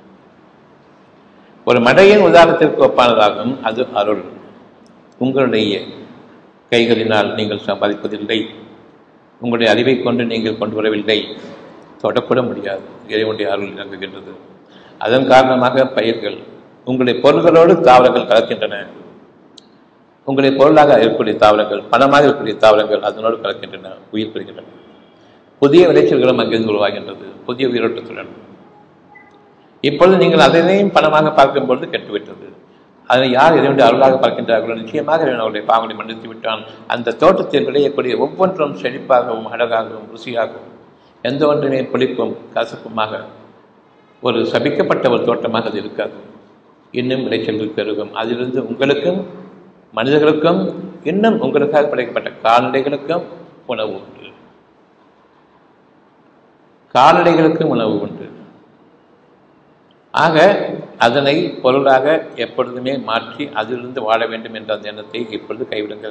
ஒரு மடையின் உதாரணத்திற்கு ஒப்பானதாகும் அது அருள் உங்களுடைய கைகளினால் நீங்கள் சம்பாதிப்பதில்லை உங்களுடைய அறிவை கொண்டு நீங்கள் கொண்டு வரவில்லை தொடக்கூட முடியாது இறைவனுடைய அருள் இறங்குகின்றது அதன் காரணமாக பயிர்கள் உங்களுடைய பொருள்களோடு தாவரங்கள் கலக்கின்றன உங்களுடைய பொருளாக இருக்கக்கூடிய தாவரங்கள் பணமாக இருக்கக்கூடிய தாவரங்கள் அதனோடு கலக்கின்றன உயிர் பெறுகின்றன புதிய விளைச்சல்களும் அங்கிருந்து உருவாகின்றது புதிய உயிரோட்டத்துடன் இப்பொழுது நீங்கள் அதனையும் பணமாக பார்க்கும்பொழுது கெட்டுவிட்டது அதனை யார் இறைவனுடைய அருளாக பார்க்கின்றார்களோ நிச்சயமாக இறைவன் அவருடைய பாவனை மன்னித்து விட்டான் அந்த தோட்டத்தில் விளையக்கூடிய ஒவ்வொன்றும் செழிப்பாகவும் அழகாகவும் ருசியாகவும் எந்த ஒன்றுமே புளிப்பும் கசப்புமாக ஒரு சபிக்கப்பட்ட ஒரு தோட்டமாக அது இருக்காது இன்னும் விளைச்சல்கள் பெருகும் அதிலிருந்து உங்களுக்கும் மனிதர்களுக்கும் இன்னும் உங்களுக்காக படைக்கப்பட்ட கால்நடைகளுக்கும் உணவு உண்டு கால்நடைகளுக்கும் உணவு உண்டு ஆக அதனை பொருளாக எப்பொழுதுமே மாற்றி அதிலிருந்து வாழ வேண்டும் என்ற அந்த எண்ணத்தை இப்பொழுது கைவிடுங்கள்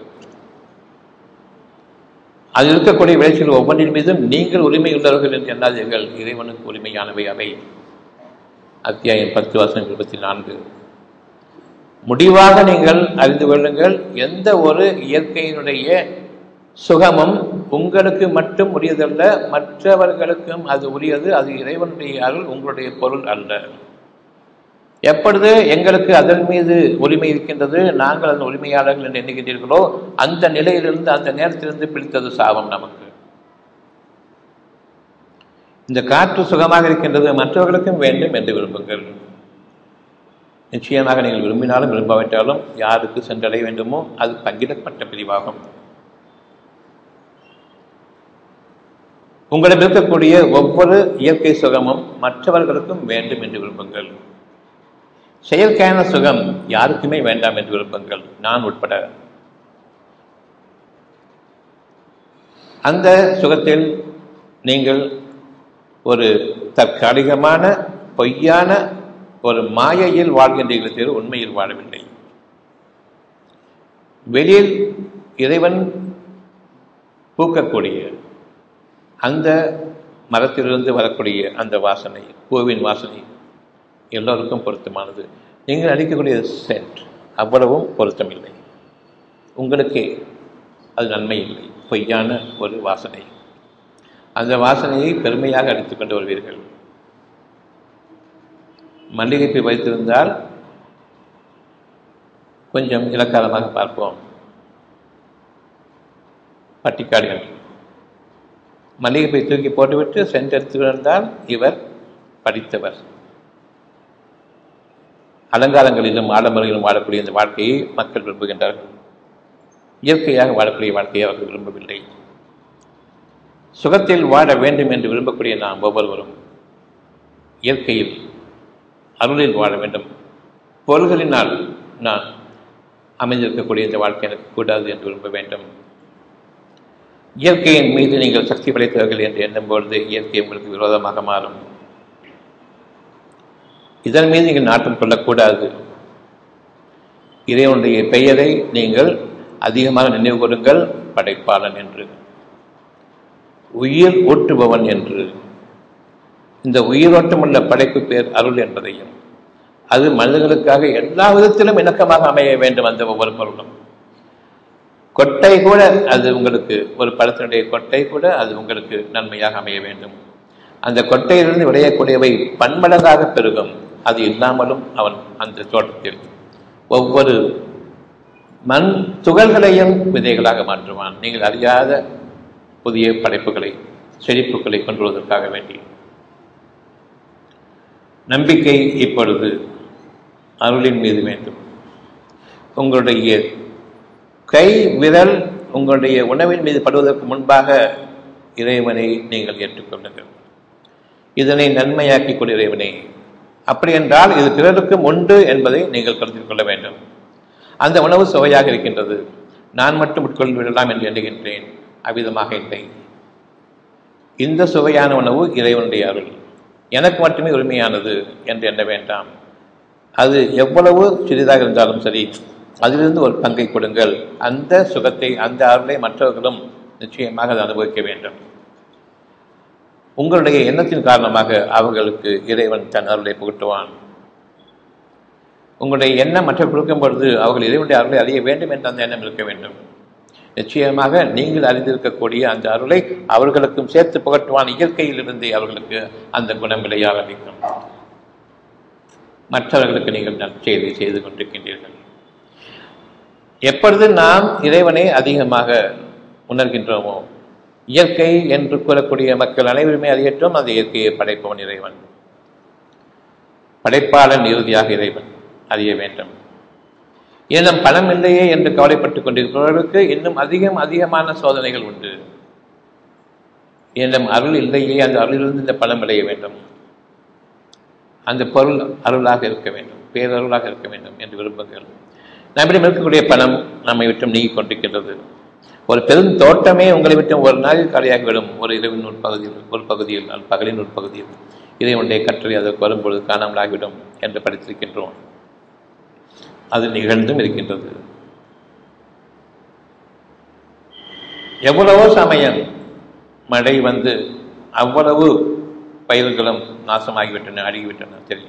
அதில் இருக்கக்கூடிய விளைச்சல் ஒவ்வொன்றின் மீதும் நீங்கள் உரிமை உள்ளவர்கள் என்று எண்ணாதீர்கள் இறைவனுக்கு உரிமையானவை அவை அத்தியாயம் பத்து வசனம் இருபத்தி நான்கு முடிவாக நீங்கள் அறிந்து கொள்ளுங்கள் எந்த ஒரு இயற்கையினுடைய சுகமும் உங்களுக்கு மட்டும் உரியதல்ல மற்றவர்களுக்கும் அது உரியது அது இறைவனுடைய அருள் உங்களுடைய பொருள் அல்ல எப்பொழுது எங்களுக்கு அதன் மீது உரிமை இருக்கின்றது நாங்கள் அதன் உரிமையாளர்கள் என்று எண்ணுகின்றீர்களோ அந்த நிலையிலிருந்து அந்த நேரத்திலிருந்து பிடித்தது சாபம் நமக்கு இந்த காற்று சுகமாக இருக்கின்றது மற்றவர்களுக்கும் வேண்டும் என்று விரும்புங்கள் நிச்சயமாக நீங்கள் விரும்பினாலும் விரும்பாவிட்டாலும் யாருக்கு சென்றடைய வேண்டுமோ அது பங்கிடப்பட்ட பிரிவாகும் உங்களிடம் இருக்கக்கூடிய ஒவ்வொரு இயற்கை சுகமும் மற்றவர்களுக்கும் வேண்டும் என்று விரும்புங்கள் செயற்கையான சுகம் யாருக்குமே வேண்டாம் என்று விரும்புங்கள் நான் உட்பட அந்த சுகத்தில் நீங்கள் ஒரு தற்காலிகமான பொய்யான ஒரு மாயையில் வாழ்கின்றீர்கள் தவிர உண்மையில் வாழவில்லை வெளியில் இறைவன் பூக்கக்கூடிய அந்த மரத்திலிருந்து வரக்கூடிய அந்த வாசனை பூவின் வாசனை எல்லோருக்கும் பொருத்தமானது நீங்கள் அடிக்கக்கூடிய சென்ட் அவ்வளவும் பொருத்தமில்லை உங்களுக்கே அது நன்மை இல்லை பொய்யான ஒரு வாசனை அந்த வாசனையை பெருமையாக அடித்துக் கொண்டு வருவீர்கள் மல்லிகைப்பூ வைத்திருந்தால் கொஞ்சம் இலக்காரமாக பார்ப்போம் பட்டிக்காடுகள் மல்லிகைப்பூ தூக்கி போட்டுவிட்டு சென்று எடுத்து வந்தால் இவர் படித்தவர் அலங்காரங்களிலும் ஆடம்பரங்களிலும் வாழக்கூடிய இந்த வாழ்க்கையை மக்கள் விரும்புகின்றார்கள் இயற்கையாக வாழக்கூடிய வாழ்க்கையை அவர்கள் விரும்பவில்லை சுகத்தில் வாழ வேண்டும் என்று விரும்பக்கூடிய நாம் ஒவ்வொருவரும் இயற்கையில் அருளில் வாழ வேண்டும் பொருள்களினால் நான் அமைந்திருக்கக்கூடிய இந்த வாழ்க்கை எனக்கு கூடாது என்று விரும்ப வேண்டும் இயற்கையின் மீது நீங்கள் சக்தி படைத்தவர்கள் என்று எண்ணும்பொழுது இயற்கை உங்களுக்கு விரோதமாக மாறும் இதன் மீது நீங்கள் நாட்டம் கொள்ளக்கூடாது இறைவனுடைய பெயரை நீங்கள் அதிகமாக நினைவு கூறுங்கள் படைப்பாளன் என்று உயிர் ஊட்டுபவன் என்று இந்த உயிரோட்டமுள்ள படைப்பு பேர் அருள் என்பதையும் அது மனிதர்களுக்காக எல்லா விதத்திலும் இணக்கமாக அமைய வேண்டும் அந்த ஒவ்வொரு பொருளும் கொட்டை கூட அது உங்களுக்கு ஒரு படத்தினுடைய கொட்டை கூட அது உங்களுக்கு நன்மையாக அமைய வேண்டும் அந்த கொட்டையிலிருந்து விளையக்கூடியவை பன்மடங்காக பெருகும் அது இல்லாமலும் அவன் அந்த தோட்டத்தில் ஒவ்வொரு மண் துகள்களையும் விதைகளாக மாற்றுவான் நீங்கள் அறியாத புதிய படைப்புகளை செழிப்புகளை கொண்டு வருவதற்காக வேண்டி நம்பிக்கை இப்பொழுது அருளின் மீது வேண்டும் உங்களுடைய கை விரல் உங்களுடைய உணவின் மீது படுவதற்கு முன்பாக இறைவனை நீங்கள் ஏற்றுக்கொள்ளுங்கள் இதனை நன்மையாக்கிக் கொள் இறைவனை அப்படி என்றால் இது பிறருக்கும் உண்டு என்பதை நீங்கள் கருத்தில் கொள்ள வேண்டும் அந்த உணவு சுவையாக இருக்கின்றது நான் மட்டும் உட்கொண்டு விடலாம் என்று எண்ணுகின்றேன் அவ்விதமாக இல்லை இந்த சுவையான உணவு இறைவனுடைய அருள் எனக்கு மட்டுமே உரிமையானது என்று எண்ண வேண்டாம் அது எவ்வளவு சிறிதாக இருந்தாலும் சரி அதிலிருந்து ஒரு பங்கை கொடுங்கள் அந்த சுகத்தை அந்த அருளை மற்றவர்களும் நிச்சயமாக அதை அனுபவிக்க வேண்டும் உங்களுடைய எண்ணத்தின் காரணமாக அவர்களுக்கு இறைவன் தன் அருளை புகட்டுவான் உங்களுடைய எண்ணம் மற்ற கொடுக்கும் பொழுது அவர்கள் இறைவனுடைய அருளை அறிய வேண்டும் என்ற அந்த எண்ணம் இருக்க வேண்டும் நிச்சயமாக நீங்கள் அறிந்திருக்கக்கூடிய அந்த அருளை அவர்களுக்கும் சேர்த்து புகட்டுவான் இயற்கையிலிருந்தே அவர்களுக்கு அந்த குணம் விளைய ஆரம்பிக்கும் மற்றவர்களுக்கு நீங்கள் நற்செய்தி செய்து கொண்டிருக்கின்றீர்கள் எப்பொழுது நாம் இறைவனை அதிகமாக உணர்கின்றோமோ இயற்கை என்று கூறக்கூடிய மக்கள் அனைவருமே அறியட்டும் அந்த இயற்கையை படைப்பவன் இறைவன் படைப்பாளன் இறுதியாக இறைவன் அறிய வேண்டும் இன்னும் பணம் இல்லையே என்று கவலைப்பட்டுக் கொண்டிருப்பவர்களுக்கு இன்னும் அதிகம் அதிகமான சோதனைகள் உண்டு என்னும் அருள் இல்லையே அந்த அருளிலிருந்து இந்த பணம் விளைய வேண்டும் அந்த பொருள் அருளாக இருக்க வேண்டும் பேரருளாக இருக்க வேண்டும் என்று விரும்புங்கள் நம்மிடம் இருக்கக்கூடிய பணம் நம்மை விட்டும் நீங்கிக் கொண்டிருக்கின்றது ஒரு பெரும் தோட்டமே உங்களை விட்டு ஒரு நாளில் காலியாகிவிடும் ஒரு இரவின் ஒரு பகுதியில் ஒரு பகுதியில் அல்லது பகலின் ஒரு பகுதியில் இறைவனுடைய கற்றலை அதற்கு வரும்பொழுது காணாமலாகிவிடும் என்று படித்திருக்கின்றோம் அது நிகழ்ந்தும் இருக்கின்றது எவ்வளவோ சமயம் மழை வந்து அவ்வளவு பயிர்களும் நாசமாகிவிட்டன அழுகிவிட்டன தெரியும்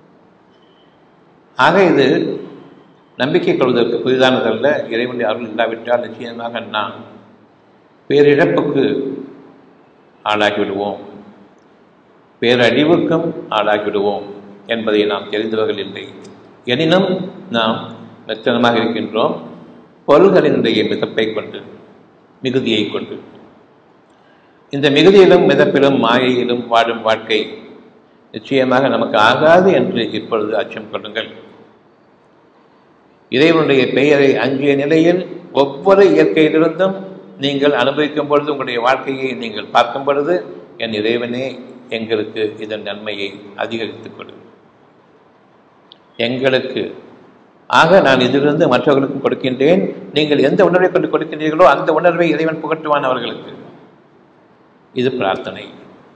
ஆக இது நம்பிக்கை கொள்வதற்கு புதிதானதல்ல இறைவனுடைய அருள் இல்லாவிட்டால் நிச்சயமாக நாம் பேரிழப்புக்கு ஆளாகிவிடுவோம் பேரழிவுக்கும் ஆளாகிவிடுவோம் என்பதை நாம் தெரிந்தவர்கள் இல்லை எனினும் நாம் மெத்தனமாக இருக்கின்றோம் பொருள்களினுடைய மிதப்பை கொண்டு மிகுதியை கொண்டு இந்த மிகுதியிலும் மிதப்பிலும் மாயையிலும் வாழும் வாழ்க்கை நிச்சயமாக நமக்கு ஆகாது என்று இப்பொழுது அச்சம் கொள்ளுங்கள் இறைவனுடைய பெயரை அஞ்சிய நிலையில் ஒவ்வொரு இயற்கையிலிருந்தும் நீங்கள் அனுபவிக்கும் பொழுது உங்களுடைய வாழ்க்கையை நீங்கள் பார்க்கும் பொழுது என் இறைவனே எங்களுக்கு இதன் நன்மையை அதிகரித்துக் கொடு எங்களுக்கு ஆக நான் இதிலிருந்து மற்றவர்களுக்கும் கொடுக்கின்றேன் நீங்கள் எந்த உணர்வை கொண்டு கொடுக்கின்றீர்களோ அந்த உணர்வை இறைவன் புகட்டுவான் அவர்களுக்கு இது பிரார்த்தனை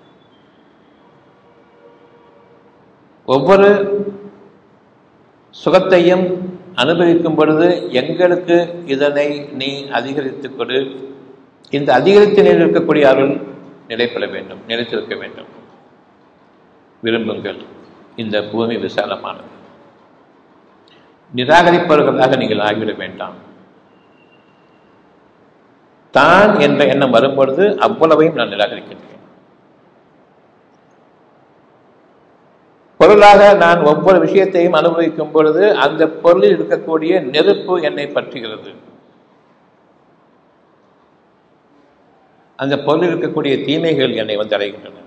ஒவ்வொரு சுகத்தையும் அனுபவிக்கும் பொழுது எங்களுக்கு இதனை நீ அதிகரித்துக் கொடு இந்த அதிகரித்து நிலையில் இருக்கக்கூடிய அருள் நிலைப்பட வேண்டும் நிலைத்திருக்க வேண்டும் விரும்புங்கள் இந்த பூமி விசாலமானது நிராகரிப்பவர்களாக நீங்கள் ஆகிவிட வேண்டாம் தான் என்ற எண்ணம் வரும்பொழுது அவ்வளவையும் நான் நிராகரிக்கின்றேன் பொருளாக நான் ஒவ்வொரு விஷயத்தையும் அனுபவிக்கும் பொழுது அந்த பொருளில் இருக்கக்கூடிய நெருப்பு என்னை பற்றுகிறது அந்த பொருளில் இருக்கக்கூடிய தீமைகள் என்னை வந்து அடைகின்றன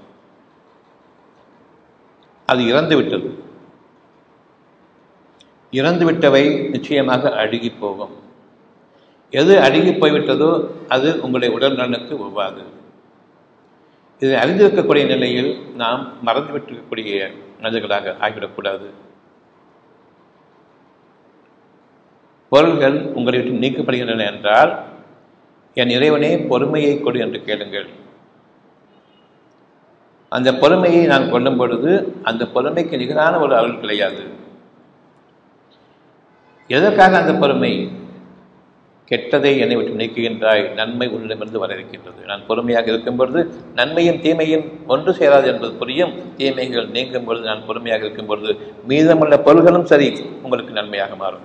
அது இறந்து விட்டது இறந்து விட்டவை நிச்சயமாக அழுகி போகும் எது அழுகி போய்விட்டதோ அது உங்களுடைய உடல் நலனுக்கு ஒவ்வாது இதை அறிந்திருக்கக்கூடிய நிலையில் நாம் மறந்துவிட்டிருக்கக்கூடிய மனிதர்களாக ஆகிவிடக்கூடாது பொருள்கள் உங்களை விட்டு நீக்கப்படுகின்றன என்றால் என் இறைவனே பொறுமையை கொடு என்று கேளுங்கள் அந்த பொறுமையை நான் கொள்ளும் பொழுது அந்த பொறுமைக்கு நிகரான ஒரு அருள் கிடையாது எதற்காக அந்த பொறுமை கெட்டதை என்னை விட்டு நீக்குகின்றாய் நன்மை உன்னிடமிருந்து வர இருக்கின்றது நான் பொறுமையாக இருக்கும் பொழுது நன்மையும் தீமையும் ஒன்று சேராது என்பது புரியும் தீமைகள் நீங்கும் பொழுது நான் பொறுமையாக இருக்கும் பொழுது மீதமுள்ள பொருள்களும் சரி உங்களுக்கு நன்மையாக மாறும்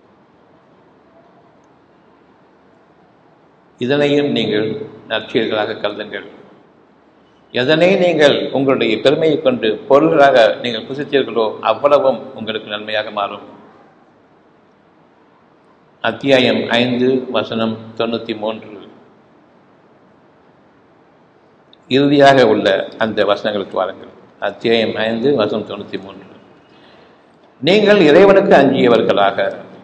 இதனையும் நீங்கள் நற்செயல்களாக கருதுங்கள் எதனை நீங்கள் உங்களுடைய பெருமையை கொண்டு பொருள்களாக நீங்கள் புசித்தீர்களோ அவ்வளவும் உங்களுக்கு நன்மையாக மாறும் அத்தியாயம் ஐந்து வசனம் தொண்ணூற்றி மூன்று இறுதியாக உள்ள அந்த வசனங்களுக்கு வாருங்கள் அத்தியாயம் ஐந்து வசனம் தொண்ணூற்றி மூன்று நீங்கள் இறைவனுக்கு அஞ்சியவர்களாக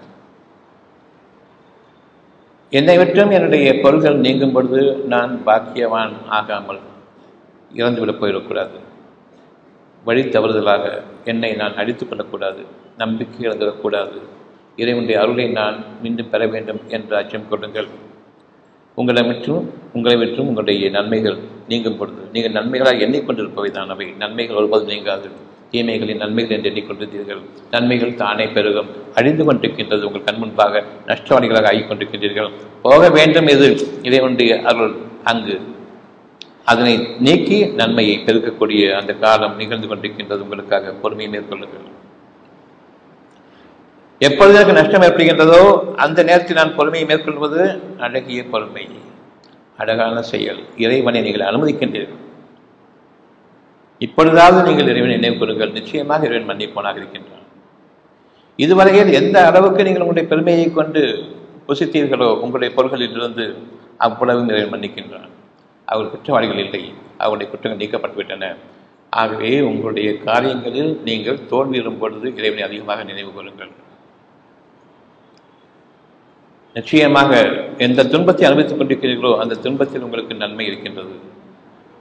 என்னை விட்டும் என்னுடைய பொருள்கள் நீங்கும் பொழுது நான் பாக்கியவான் ஆகாமல் இறந்துவிடப் போயிடக்கூடாது வழி தவறுதலாக என்னை நான் அடித்துக் கொள்ளக்கூடாது நம்பிக்கை இழந்துவிடக்கூடாது இறைவனுடைய அருளை நான் மீண்டும் பெற வேண்டும் என்று அச்சம் கொள்ளுங்கள் உங்களை விற்றும் உங்களை விற்றும் உங்களுடைய நன்மைகள் நீங்கும் பொழுது நீங்கள் நன்மைகளாக எண்ணிக்கொண்டிருப்பவை தான் அவை நன்மைகள் ஒருபோது நீங்காது தீமைகளின் நன்மைகள் என்று எண்ணிக்கொண்டிருந்தீர்கள் நன்மைகள் தானே பெருகும் அழிந்து கொண்டிருக்கின்றது உங்கள் கண் முன்பாக நஷ்டவாளிகளாக ஆகிக் கொண்டிருக்கின்றீர்கள் போக வேண்டும் எது இறைவனுடைய அருள் அங்கு அதனை நீக்கி நன்மையை பெருக்கக்கூடிய அந்த காலம் நிகழ்ந்து கொண்டிருக்கின்றது உங்களுக்காக பொறுமையை மேற்கொள்ளுங்கள் எப்பொழுது எனக்கு நஷ்டம் ஏற்படுகின்றதோ அந்த நேரத்தில் நான் பொறுமையை மேற்கொள்வது அழகிய பொறுமை அழகான செயல் இறைவனை நீங்கள் அனுமதிக்கின்றீர்கள் இப்பொழுதாவது நீங்கள் இறைவனை நினைவு கூறுங்கள் நிச்சயமாக இறைவன் மன்னிப்போனாக இருக்கின்றான் இதுவரையில் எந்த அளவுக்கு நீங்கள் உங்களுடைய பெருமையை கொண்டு புசித்தீர்களோ உங்களுடைய பொருள்களிலிருந்து அவ்வளவு இறைவன் மன்னிக்கின்றான் அவர் குற்றவாளிகள் இல்லை அவருடைய குற்றங்கள் நீக்கப்பட்டுவிட்டன ஆகவே உங்களுடைய காரியங்களில் நீங்கள் தோல்வியுறும் பொழுது இறைவனை அதிகமாக நினைவு கூறுங்கள் நிச்சயமாக எந்த துன்பத்தை அனுபவித்துக் கொண்டிருக்கிறீர்களோ அந்த துன்பத்தில் உங்களுக்கு நன்மை இருக்கின்றது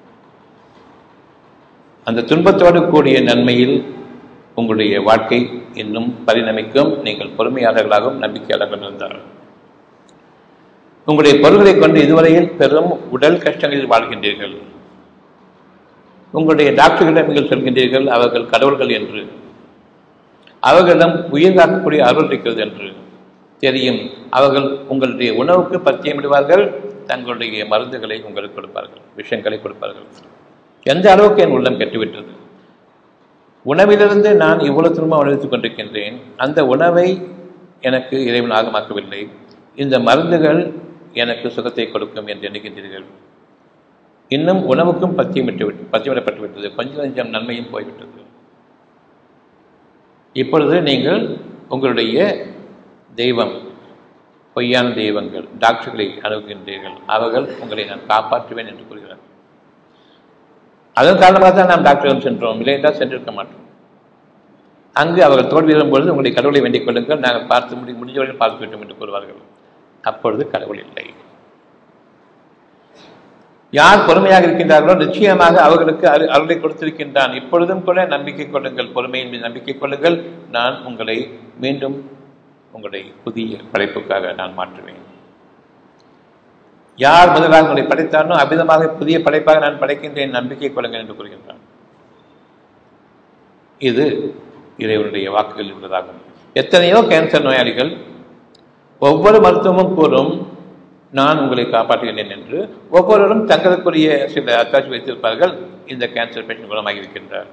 அந்த துன்பத்தோடு கூடிய நன்மையில் உங்களுடைய வாழ்க்கை இன்னும் பரிணமிக்கும் நீங்கள் பொறுமையாளர்களாகவும் நம்பிக்கையாளர்கள் இருந்தார் உங்களுடைய பொருள்களை கொண்டு இதுவரையில் பெரும் உடல் கஷ்டங்களில் வாழ்கின்றீர்கள் உங்களுடைய டாக்டர்களிடம் நீங்கள் சொல்கின்றீர்கள் அவர்கள் கடவுள்கள் என்று அவர்களிடம் உயிர் காக்கக்கூடிய அருள் இருக்கிறது என்று தெரியும் அவர்கள் உங்களுடைய உணவுக்கு பத்தியமிடுவார்கள் தங்களுடைய மருந்துகளை உங்களுக்கு கொடுப்பார்கள் விஷயங்களை கொடுப்பார்கள் எந்த அளவுக்கு என் உள்ளம் கெட்டுவிட்டது உணவிலிருந்து நான் இவ்வளவு திரும்ப அனுபவித்துக் கொண்டிருக்கின்றேன் அந்த உணவை எனக்கு இறைவன் ஆகமாக்கவில்லை இந்த மருந்துகள் எனக்கு சுகத்தை கொடுக்கும் என்று எண்ணுகின்றீர்கள் இன்னும் உணவுக்கும் பத்தியமிட்டு விட்டு பத்தியமிடப்பட்டு விட்டது கொஞ்சம் கொஞ்சம் நன்மையும் போய்விட்டது இப்பொழுது நீங்கள் உங்களுடைய தெய்வம் பொய்யான தெய்வங்கள் டாக்டர்களை அணுகுகின்றீர்கள் அவர்கள் உங்களை நான் காப்பாற்றுவேன் என்று கூறுகிறார் அதன் காரணமாக தான் நாம் டாக்டரிடம் சென்றோம் இல்லை என்றால் சென்றிருக்க மாட்டோம் அங்கு அவர்கள் தோல்வியிடும் பொழுது உங்களை கடவுளை வேண்டிக் கொள்ளுங்கள் நாங்கள் பார்த்து முடி முடிஞ்சவரை பார்த்து விட்டோம் என்று கூறுவார்கள் அப்பொழுது கடவுள் இல்லை யார் பொறுமையாக இருக்கின்றார்களோ நிச்சயமாக அவர்களுக்கு அரு அருளை கொடுத்திருக்கின்றான் இப்பொழுதும் கூட நம்பிக்கை கொள்ளுங்கள் பொறுமையின் மீது நம்பிக்கை கொள்ளுங்கள் நான் உங்களை மீண்டும் உங்களுடைய புதிய படைப்புக்காக நான் மாற்றுவேன் யார் முதலாக உங்களை படைத்தானோ அவ்விதமாக புதிய படைப்பாக நான் படைக்கின்றேன் நம்பிக்கை கொள்ளுங்கள் என்று கூறுகின்றான் இது இறைவனுடைய வாக்குகள் உள்ளதாகும் எத்தனையோ கேன்சர் நோயாளிகள் ஒவ்வொரு மருத்துவமும் கூறும் நான் உங்களை காப்பாற்றுகிறேன் என்று ஒவ்வொருவரும் தங்களுக்குரிய சில அத்தாட்சி வைத்திருப்பார்கள் இந்த கேன்சர் பேஷண்ட் குணமாகி இருக்கின்றார்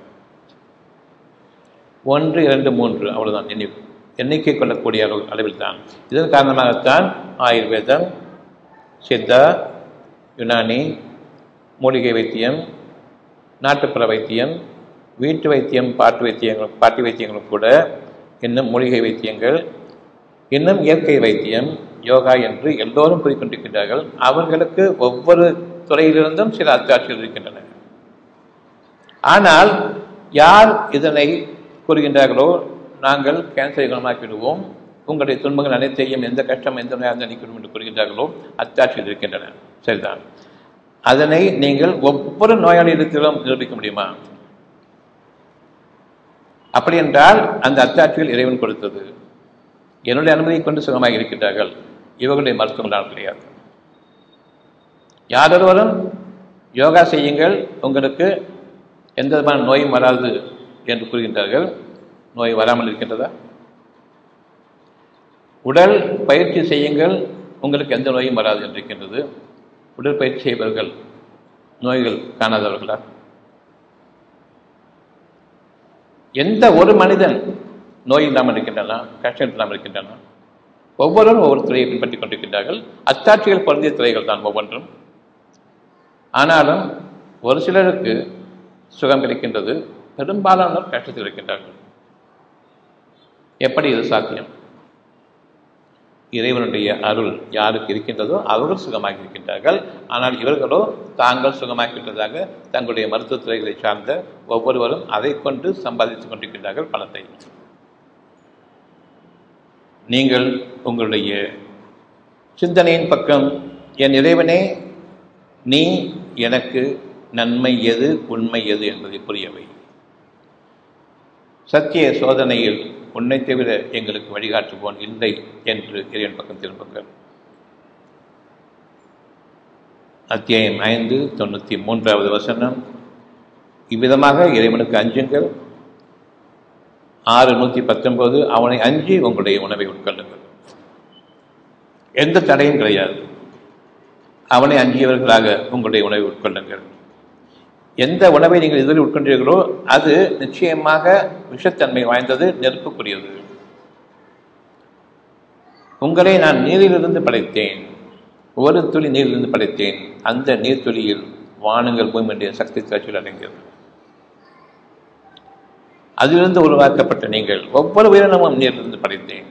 ஒன்று இரண்டு மூன்று அவ்வளவுதான் எண்ணி எண்ணிக்கை கொள்ளக்கூடிய அளவில் தான் இதன் காரணமாகத்தான் ஆயுர்வேதம் சித்தா யுனானி மூலிகை வைத்தியம் நாட்டுப்புற வைத்தியம் வீட்டு வைத்தியம் பாட்டு வைத்தியங்கள் பாட்டி வைத்தியங்களும் கூட இன்னும் மூலிகை வைத்தியங்கள் இன்னும் இயற்கை வைத்தியம் யோகா என்று எல்லோரும் கூறிக்கொண்டிருக்கின்றார்கள் அவர்களுக்கு ஒவ்வொரு துறையிலிருந்தும் சில அத்தாட்சிகள் இருக்கின்றன ஆனால் யார் இதனை கூறுகின்றார்களோ நாங்கள் கேன்சரை குணமாக்கி விடுவோம் உங்களுடைய துன்பங்கள் அனைத்தையும் எந்த கஷ்டம் எந்த நோயாக நீக்கிவிடும் என்று கூறுகின்றார்களோ அத்தாட்சிகள் இருக்கின்றன சரிதான் அதனை நீங்கள் ஒவ்வொரு நோயாளியிடத்திலும் நிரூபிக்க முடியுமா அப்படி என்றால் அந்த அத்தாட்சிகள் இறைவன் கொடுத்தது என்னுடைய அனுமதியை கொண்டு சுகமாக இருக்கின்றார்கள் இவர்களுடைய மருத்துவங்களால் கிடையாது யாரொருவரும் யோகா செய்யுங்கள் உங்களுக்கு எந்த விதமான நோயும் வராது என்று கூறுகின்றார்கள் நோய் வராமல் இருக்கின்றதா உடல் பயிற்சி செய்யுங்கள் உங்களுக்கு எந்த நோயும் வராது என்று இருக்கின்றது உடற்பயிற்சி செய்பவர்கள் நோய்கள் காணாதவர்களா எந்த ஒரு மனிதன் நோய் இல்லாமல் இருக்கின்றன கஷ்டம் இல்லாமல் இருக்கின்றன ஒவ்வொருவரும் ஒவ்வொரு துறையை பின்பற்றிக் கொண்டிருக்கின்றார்கள் அத்தாட்சிகள் பொருந்திய துறைகள் தான் ஒவ்வொன்றும் ஆனாலும் ஒரு சிலருக்கு சுகம் கிடைக்கின்றது பெரும்பாலானோர் கஷ்டத்தில் இருக்கின்றார்கள் எப்படி இது சாத்தியம் இறைவனுடைய அருள் யாருக்கு இருக்கின்றதோ அவர்கள் சுகமாகி இருக்கின்றார்கள் ஆனால் இவர்களோ தாங்கள் சுகமாக்கின்றதாக தங்களுடைய மருத்துவத் துறைகளை சார்ந்த ஒவ்வொருவரும் அதை கொண்டு சம்பாதித்துக் கொண்டிருக்கின்றார்கள் பணத்தை நீங்கள் உங்களுடைய சிந்தனையின் பக்கம் என் இறைவனே நீ எனக்கு நன்மை எது உண்மை எது என்பதை புரியவை சத்திய சோதனையில் உன்னை தவிர எங்களுக்கு வழிகாட்டுவோன் இல்லை என்று இறைவன் பக்கம் திரும்புங்கள் அத்தியாயம் ஐந்து தொண்ணூற்றி மூன்றாவது வசனம் இவ்விதமாக இறைவனுக்கு அஞ்சுங்கள் ஆறு நூற்றி பத்தொன்பது அவனை அஞ்சி உங்களுடைய உணவை உட்கொள்ளுங்கள் எந்த தடையும் கிடையாது அவனை அஞ்சியவர்களாக உங்களுடைய உணவை உட்கொள்ளுங்கள் எந்த உணவை நீங்கள் இதுவரை உட்கொண்டீர்களோ அது நிச்சயமாக விஷத்தன்மை வாய்ந்தது நெருப்புக்குரியது உங்களை நான் நீரிலிருந்து படைத்தேன் ஒரு துளி நீரிலிருந்து படைத்தேன் அந்த நீர்த்துளியில் வானங்கள் பூமியுடைய சக்தி காட்சியில் அடங்கியது அதிலிருந்து உருவாக்கப்பட்ட நீங்கள் ஒவ்வொரு உயிரினமும் நீரிலிருந்து படைத்தேன்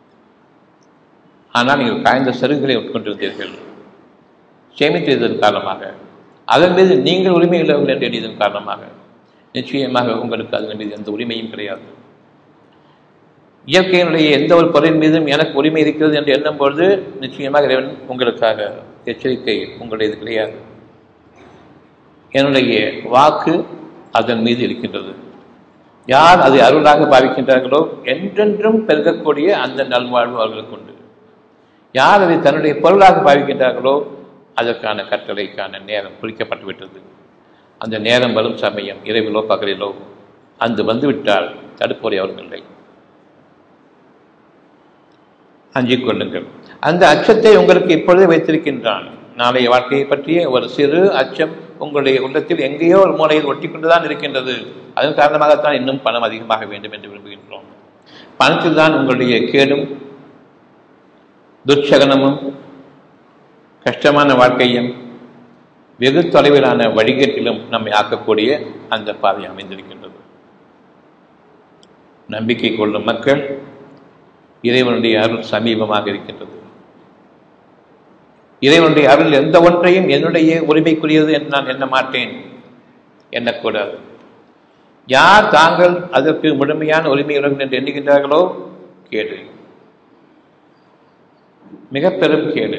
ஆனால் நீங்கள் காய்ந்த சருகுகளை உட்கொண்டிருந்தீர்கள் சேமித்ததன் காரணமாக அதன் மீது நீங்கள் உரிமை உள்ளவர்கள் என்று எண்ணியதன் காரணமாக நிச்சயமாக உங்களுக்கு அதன் மீது எந்த உரிமையும் கிடையாது இயற்கையினுடைய எந்த ஒரு பொருளின் மீதும் எனக்கு உரிமை இருக்கிறது என்று எண்ணும் பொழுது நிச்சயமாக இறைவன் உங்களுக்காக எச்சரிக்கை உங்களுடையது கிடையாது என்னுடைய வாக்கு அதன் மீது இருக்கின்றது யார் அதை அருளாக பாவிக்கின்றார்களோ என்றென்றும் பெருகக்கூடிய அந்த நல்வாழ்வு அவர்களுக்கு உண்டு யார் அதை தன்னுடைய பொருளாக பாவிக்கின்றார்களோ அதற்கான கட்டளைக்கான நேரம் குறிக்கப்பட்டு விட்டது அந்த நேரம் வரும் சமயம் இரவிலோ பகலிலோ அன்று வந்துவிட்டால் தடுப்போரை அவர்கள் இல்லை அஞ்சிக் கொள்ளுங்கள் அந்த அச்சத்தை உங்களுக்கு இப்பொழுதே வைத்திருக்கின்றான் நாளைய வாழ்க்கையை பற்றிய ஒரு சிறு அச்சம் உங்களுடைய உள்ளத்தில் எங்கேயோ ஒரு மூலையில் ஒட்டி கொண்டுதான் இருக்கின்றது அதன் காரணமாகத்தான் இன்னும் பணம் அதிகமாக வேண்டும் என்று விரும்புகின்றோம் பணத்தில் தான் உங்களுடைய கேடும் துர்ச்சகனமும் கஷ்டமான வாழ்க்கையும் வெகு தொலைவிலான வழிகேட்டிலும் நம்மை ஆக்கக்கூடிய அந்த பாதை அமைந்திருக்கின்றது நம்பிக்கை கொள்ளும் மக்கள் இறைவனுடைய அருள் சமீபமாக இருக்கின்றது இறைவனுடைய அருள் எந்த ஒன்றையும் என்னுடைய உரிமைக்குரியது என்று நான் எண்ண மாட்டேன் எண்ணக்கூடாது யார் தாங்கள் அதற்கு முழுமையான உரிமையுடன் என்று எண்ணுகின்றார்களோ கேடு மிக பெரும் கேடு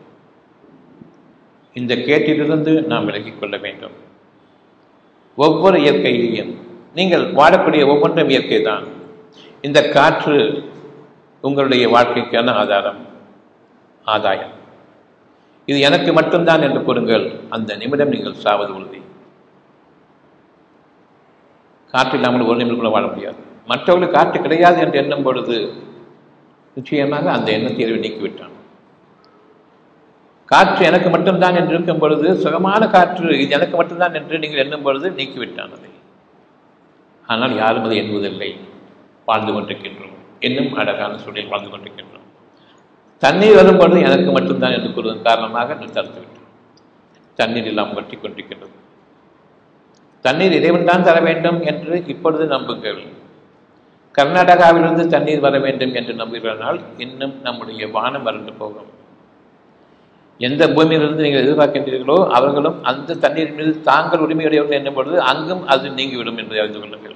இந்த கேட்டிலிருந்து நாம் விலகிக் கொள்ள வேண்டும் ஒவ்வொரு இயற்கையையும் நீங்கள் வாழக்கூடிய ஒவ்வொன்றும் இயற்கை தான் இந்த காற்று உங்களுடைய வாழ்க்கைக்கான ஆதாரம் ஆதாயம் இது எனக்கு மட்டும்தான் என்று கூறுங்கள் அந்த நிமிடம் நீங்கள் சாவது உறுதி காற்று இல்லாமல் ஒரு நிமிடம் கூட வாழ முடியாது மற்றவர்களுக்கு காற்று கிடையாது என்று எண்ணும் பொழுது நிச்சயமாக அந்த எண்ணத்தை இறைவன் நீக்கிவிட்டான் காற்று எனக்கு மட்டும்தான் என்று இருக்கும் பொழுது சுகமான காற்று இது எனக்கு மட்டும்தான் என்று நீங்கள் எண்ணும் பொழுது நீக்கிவிட்டான் அதை ஆனால் யாரும் அதை எண்ணுவதில்லை வாழ்ந்து கொண்டிருக்கின்றோம் இன்னும் அழகான சூழலில் வாழ்ந்து கொண்டிருக்கின்றோம் தண்ணீர் வரும்பொழுது எனக்கு மட்டும்தான் என்று கூறுவதன் காரணமாக நான் தடுத்துவிட்டோம் தண்ணீர் இல்லாமல் வட்டி கொண்டிருக்கின்றது தண்ணீர் இறைவன் தான் தர வேண்டும் என்று இப்பொழுது நம்புங்கள் கர்நாடகாவிலிருந்து தண்ணீர் வர வேண்டும் என்று நம்புகிறானால் இன்னும் நம்முடைய வானம் வறண்டு போகும் எந்த பூமியிலிருந்து நீங்கள் எதிர்பார்க்கின்றீர்களோ அவர்களும் அந்த தண்ணீர் மீது தாங்கள் உரிமையுடையவர்கள் என்னும் பொழுது அங்கும் அது நீங்கிவிடும் என்பதை அறிந்து கொள்ளுங்கள்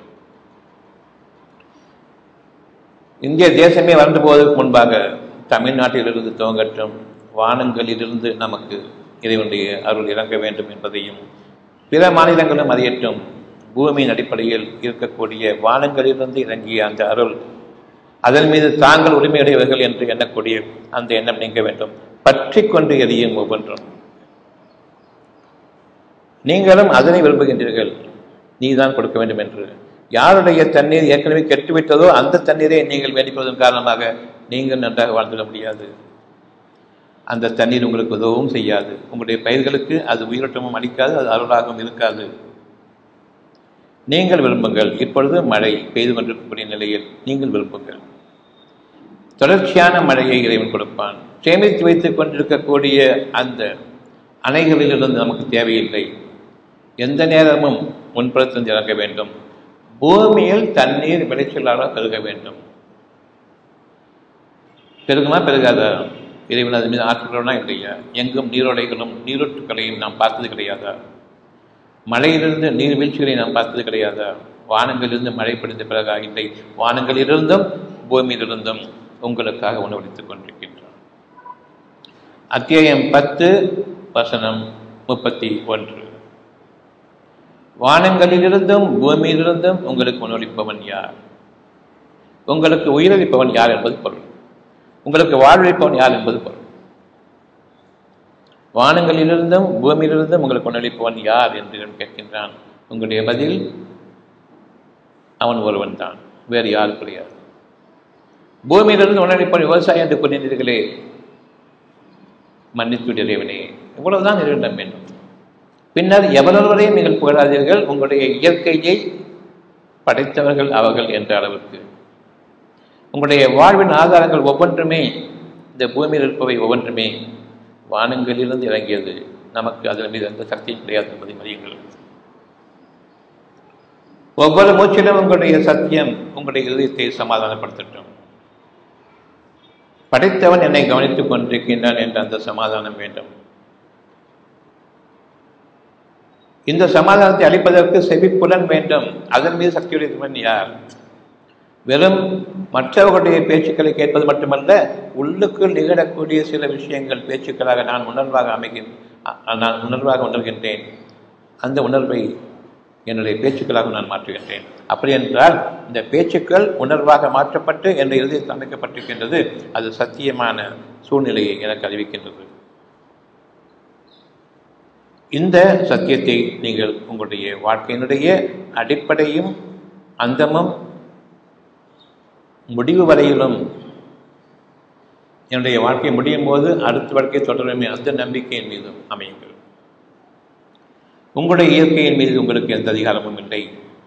இந்திய தேசமே வறண்டு போவதற்கு முன்பாக தமிழ்நாட்டிலிருந்து துவங்கட்டும் வானங்களிலிருந்து நமக்கு இறைவனுடைய அருள் இறங்க வேண்டும் என்பதையும் பிற மாநிலங்களும் அறியட்டும் பூமியின் அடிப்படையில் இருக்கக்கூடிய வானங்களிலிருந்து இறங்கிய அந்த அருள் அதன் மீது தாங்கள் உரிமையுடையவர்கள் என்று எண்ணக்கூடிய அந்த எண்ணம் நீங்க வேண்டும் பற்றி கொண்டு எரியும் ஒவ்வொன்றும் நீங்களும் அதனை விரும்புகின்றீர்கள் நீதான் கொடுக்க வேண்டும் என்று யாருடைய தண்ணீர் ஏற்கனவே கெட்டுவிட்டதோ அந்த தண்ணீரை நீங்கள் வேண்டிப்பதன் காரணமாக நீங்கள் நன்றாக வாழ்ந்துட முடியாது அந்த தண்ணீர் உங்களுக்கு உதவும் செய்யாது உங்களுடைய பயிர்களுக்கு அது உயிரோட்டமும் அளிக்காது அது அருளாகவும் இருக்காது நீங்கள் விரும்புங்கள் இப்பொழுது மழை பெய்து கொண்டிருக்கக்கூடிய நிலையில் நீங்கள் விரும்புங்கள் தொடர்ச்சியான மழையை இறைவன் கொடுப்பான் சேமித்து வைத்துக் கொண்டிருக்கக்கூடிய அந்த அணைகளிலிருந்து நமக்கு தேவையில்லை எந்த நேரமும் முன்புறத்திலிருந்து இறங்க வேண்டும் பூமியில் தண்ணீர் விளைச்சலாக பெருக வேண்டும் பெருகுமா பெருகாதா இறைவன் அது மீது ஆற்றுகிறோனா இல்லையா எங்கும் நீரோடைகளும் நீரூற்றுக்களையும் நாம் பார்த்தது கிடையாதா மழையிலிருந்து நீர்வீழ்ச்சிகளை நாம் பார்த்தது கிடையாதா வானங்களிலிருந்து மழை பிடித்த பிறகா இல்லை வானங்களிலிருந்தும் பூமியிலிருந்தும் உங்களுக்காக உணவளித்துக் கொண்டிருக்கின்றான் அத்தியாயம் பத்து வசனம் முப்பத்தி ஒன்று வானங்களிலிருந்தும் பூமியிலிருந்தும் உங்களுக்கு உணவளிப்பவன் யார் உங்களுக்கு உயிரளிப்பவன் யார் என்பது பொருள் உங்களுக்கு வாழ்வளிப்பவன் யார் என்பது பொருள் வானங்களிலிருந்தும் பூமியிலிருந்தும் உங்களுக்கு உணவளிப்பவன் யார் என்று கேட்கின்றான் உங்களுடைய பதில் அவன் ஒருவன் தான் வேறு யாரும் கிடையாது பூமியிலிருந்து உணவளிப்பவன் விவசாயம் என்று கூறினீர்களே மன்னித்து இறைவனே இவ்வளவுதான் இறைவனிடம் வேண்டும் பின்னர் எவரொருவரையும் நீங்கள் புகழாதீர்கள் உங்களுடைய இயற்கையை படைத்தவர்கள் அவர்கள் என்ற அளவுக்கு உங்களுடைய வாழ்வின் ஆதாரங்கள் ஒவ்வொன்றுமே இந்த பூமியில் இருப்பவை ஒவ்வொன்றுமே வானங்களிலிருந்து இறங்கியது நமக்கு அதன் மீது எந்த சக்தியும் கிடையாது என்பதை மதியுங்கள் ஒவ்வொரு மூச்சிலும் உங்களுடைய சத்தியம் உங்களுடைய இதயத்தை சமாதானப்படுத்தட்டும் படைத்தவன் என்னை கவனித்துக் கொண்டிருக்கின்றான் என்ற அந்த சமாதானம் வேண்டும் இந்த சமாதானத்தை அளிப்பதற்கு செவிப்புலன் வேண்டும் அதன் மீது சக்தியுடையவன் யார் வெறும் மற்றவர்களுடைய பேச்சுக்களை கேட்பது மட்டுமல்ல உள்ளுக்குள் நிகழக்கூடிய சில விஷயங்கள் பேச்சுக்களாக நான் உணர்வாக அமைகின் நான் உணர்வாக உணர்கின்றேன் அந்த உணர்வை என்னுடைய பேச்சுக்களாக நான் மாற்றுகின்றேன் அப்படி என்றால் இந்த பேச்சுக்கள் உணர்வாக மாற்றப்பட்டு என்ற இறுதியில் அமைக்கப்பட்டிருக்கின்றது அது சத்தியமான சூழ்நிலையை எனக்கு அறிவிக்கின்றது இந்த சத்தியத்தை நீங்கள் உங்களுடைய வாழ்க்கையினுடைய அடிப்படையும் அந்தமும் முடிவு வரையிலும் என்னுடைய வாழ்க்கை முடியும் போது அடுத்த வாழ்க்கை தொடருமே அந்த நம்பிக்கையின் மீது அமையுங்கள் உங்களுடைய இயற்கையின் மீது உங்களுக்கு எந்த அதிகாரமும் இல்லை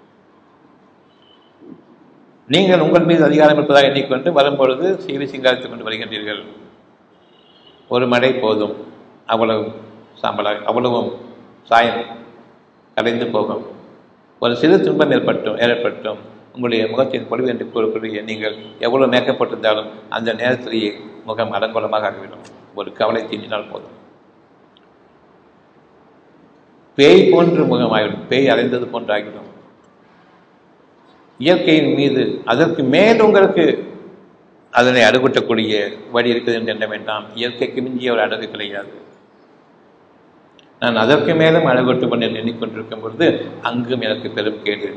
நீங்கள் உங்கள் மீது அதிகாரம் இருப்பதாக எண்ணிக்கொண்டு வரும்பொழுது சீவி சிங்காரித்துக் கொண்டு வருகின்றீர்கள் ஒரு மழை போதும் அவ்வளவு சாம்பலாக அவ்வளவும் சாயம் கலைந்து போகும் ஒரு சிறு துன்பம் ஏற்பட்டும் ஏற்பட்டும் உங்களுடைய முகத்தின் பொலிவு என்று கூறக்கூடிய நீங்கள் எவ்வளவு மேக்கப்பட்டிருந்தாலும் அந்த நேரத்திலேயே முகம் அலங்கோலமாக ஆகிவிடும் ஒரு கவலை தீண்டினால் போதும் பேய் போன்று முகமாகிவிடும் பேய் அலைந்தது போன்று ஆகிவிடும் இயற்கையின் மீது அதற்கு மேல் உங்களுக்கு அதனை அடுகுட்டக்கூடிய வழி இருக்குது என்று எண்ண வேண்டாம் இயற்கைக்கு மிஞ்சிய ஒரு அழகு கிடையாது நான் அதற்கு மேலும் அழகொட்டு பண்ணி எண்ணிக்கொண்டிருக்கும் பொழுது அங்கும் எனக்கு பெரும் கேடு